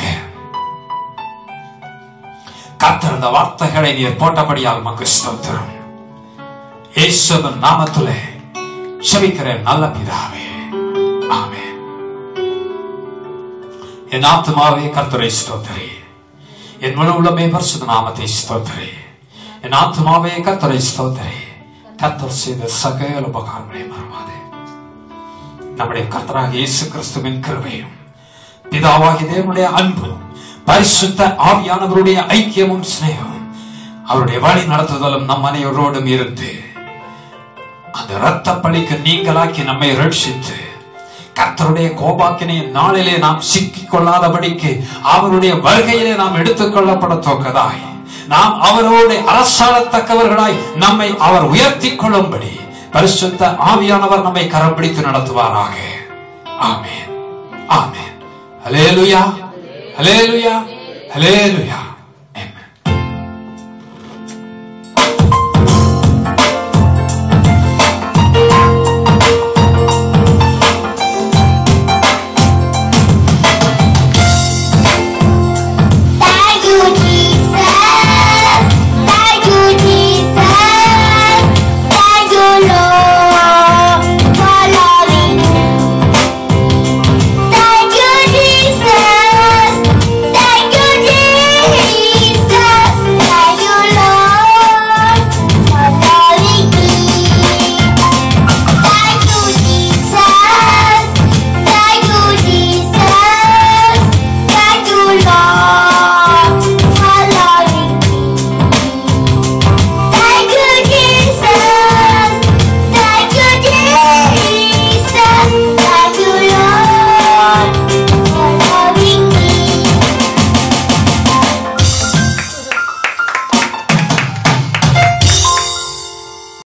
கர்த்தர் இந்த வார்த்தைகளை நீர் போட்டபடியால் மக்கு ஸ்தோத்திரம் இயேசுவின் நாமத்திலே செபிக்கிறேன் நல்ல பிதாவே ஆமென் என் ஆத்மாவே கர்த்தரை ஸ்தோத்திரி என் முழு உள்ளமே பரிசுத்த நாமத்தை ஸ்தோத்திரே என் ஆத்மாவே கத்தரை ஸ்தோத்திரே கத்தர் செய்த சகல உபகாரங்களை மறவாதே நம்முடைய கர்த்தராக இயேசு கிறிஸ்துவின் கிருபையும் பிதாவாகி தேவனுடைய அன்பும் பரிசுத்த ஆவியானவருடைய ஐக்கியமும் சிநேகமும் அவருடைய வழி நடத்துதலும் நம் அனைவரோடும் இருந்து அந்த இரத்த பழிக்கு நீங்களாக்கி நம்மை ரட்சித்து கர்த்தருடைய கோபாக்கினை நாளிலே நாம் சிக்கிக் கொள்ளாதபடிக்கு அவருடைய வருகையிலே நாம் எடுத்துக் கொள்ளப்பட தோக்கதாய் நாம் அவரோடு அரசாடத்தக்கவர்களாய் நம்மை அவர் உயர்த்தி கொள்ளும்படி பரிசுத்த ஆவியானவர் நம்மை கரம் பிடித்து நடத்துவாராக ஆமென் ஆமென் ஹalleluya ஹalleluya ஹalleluya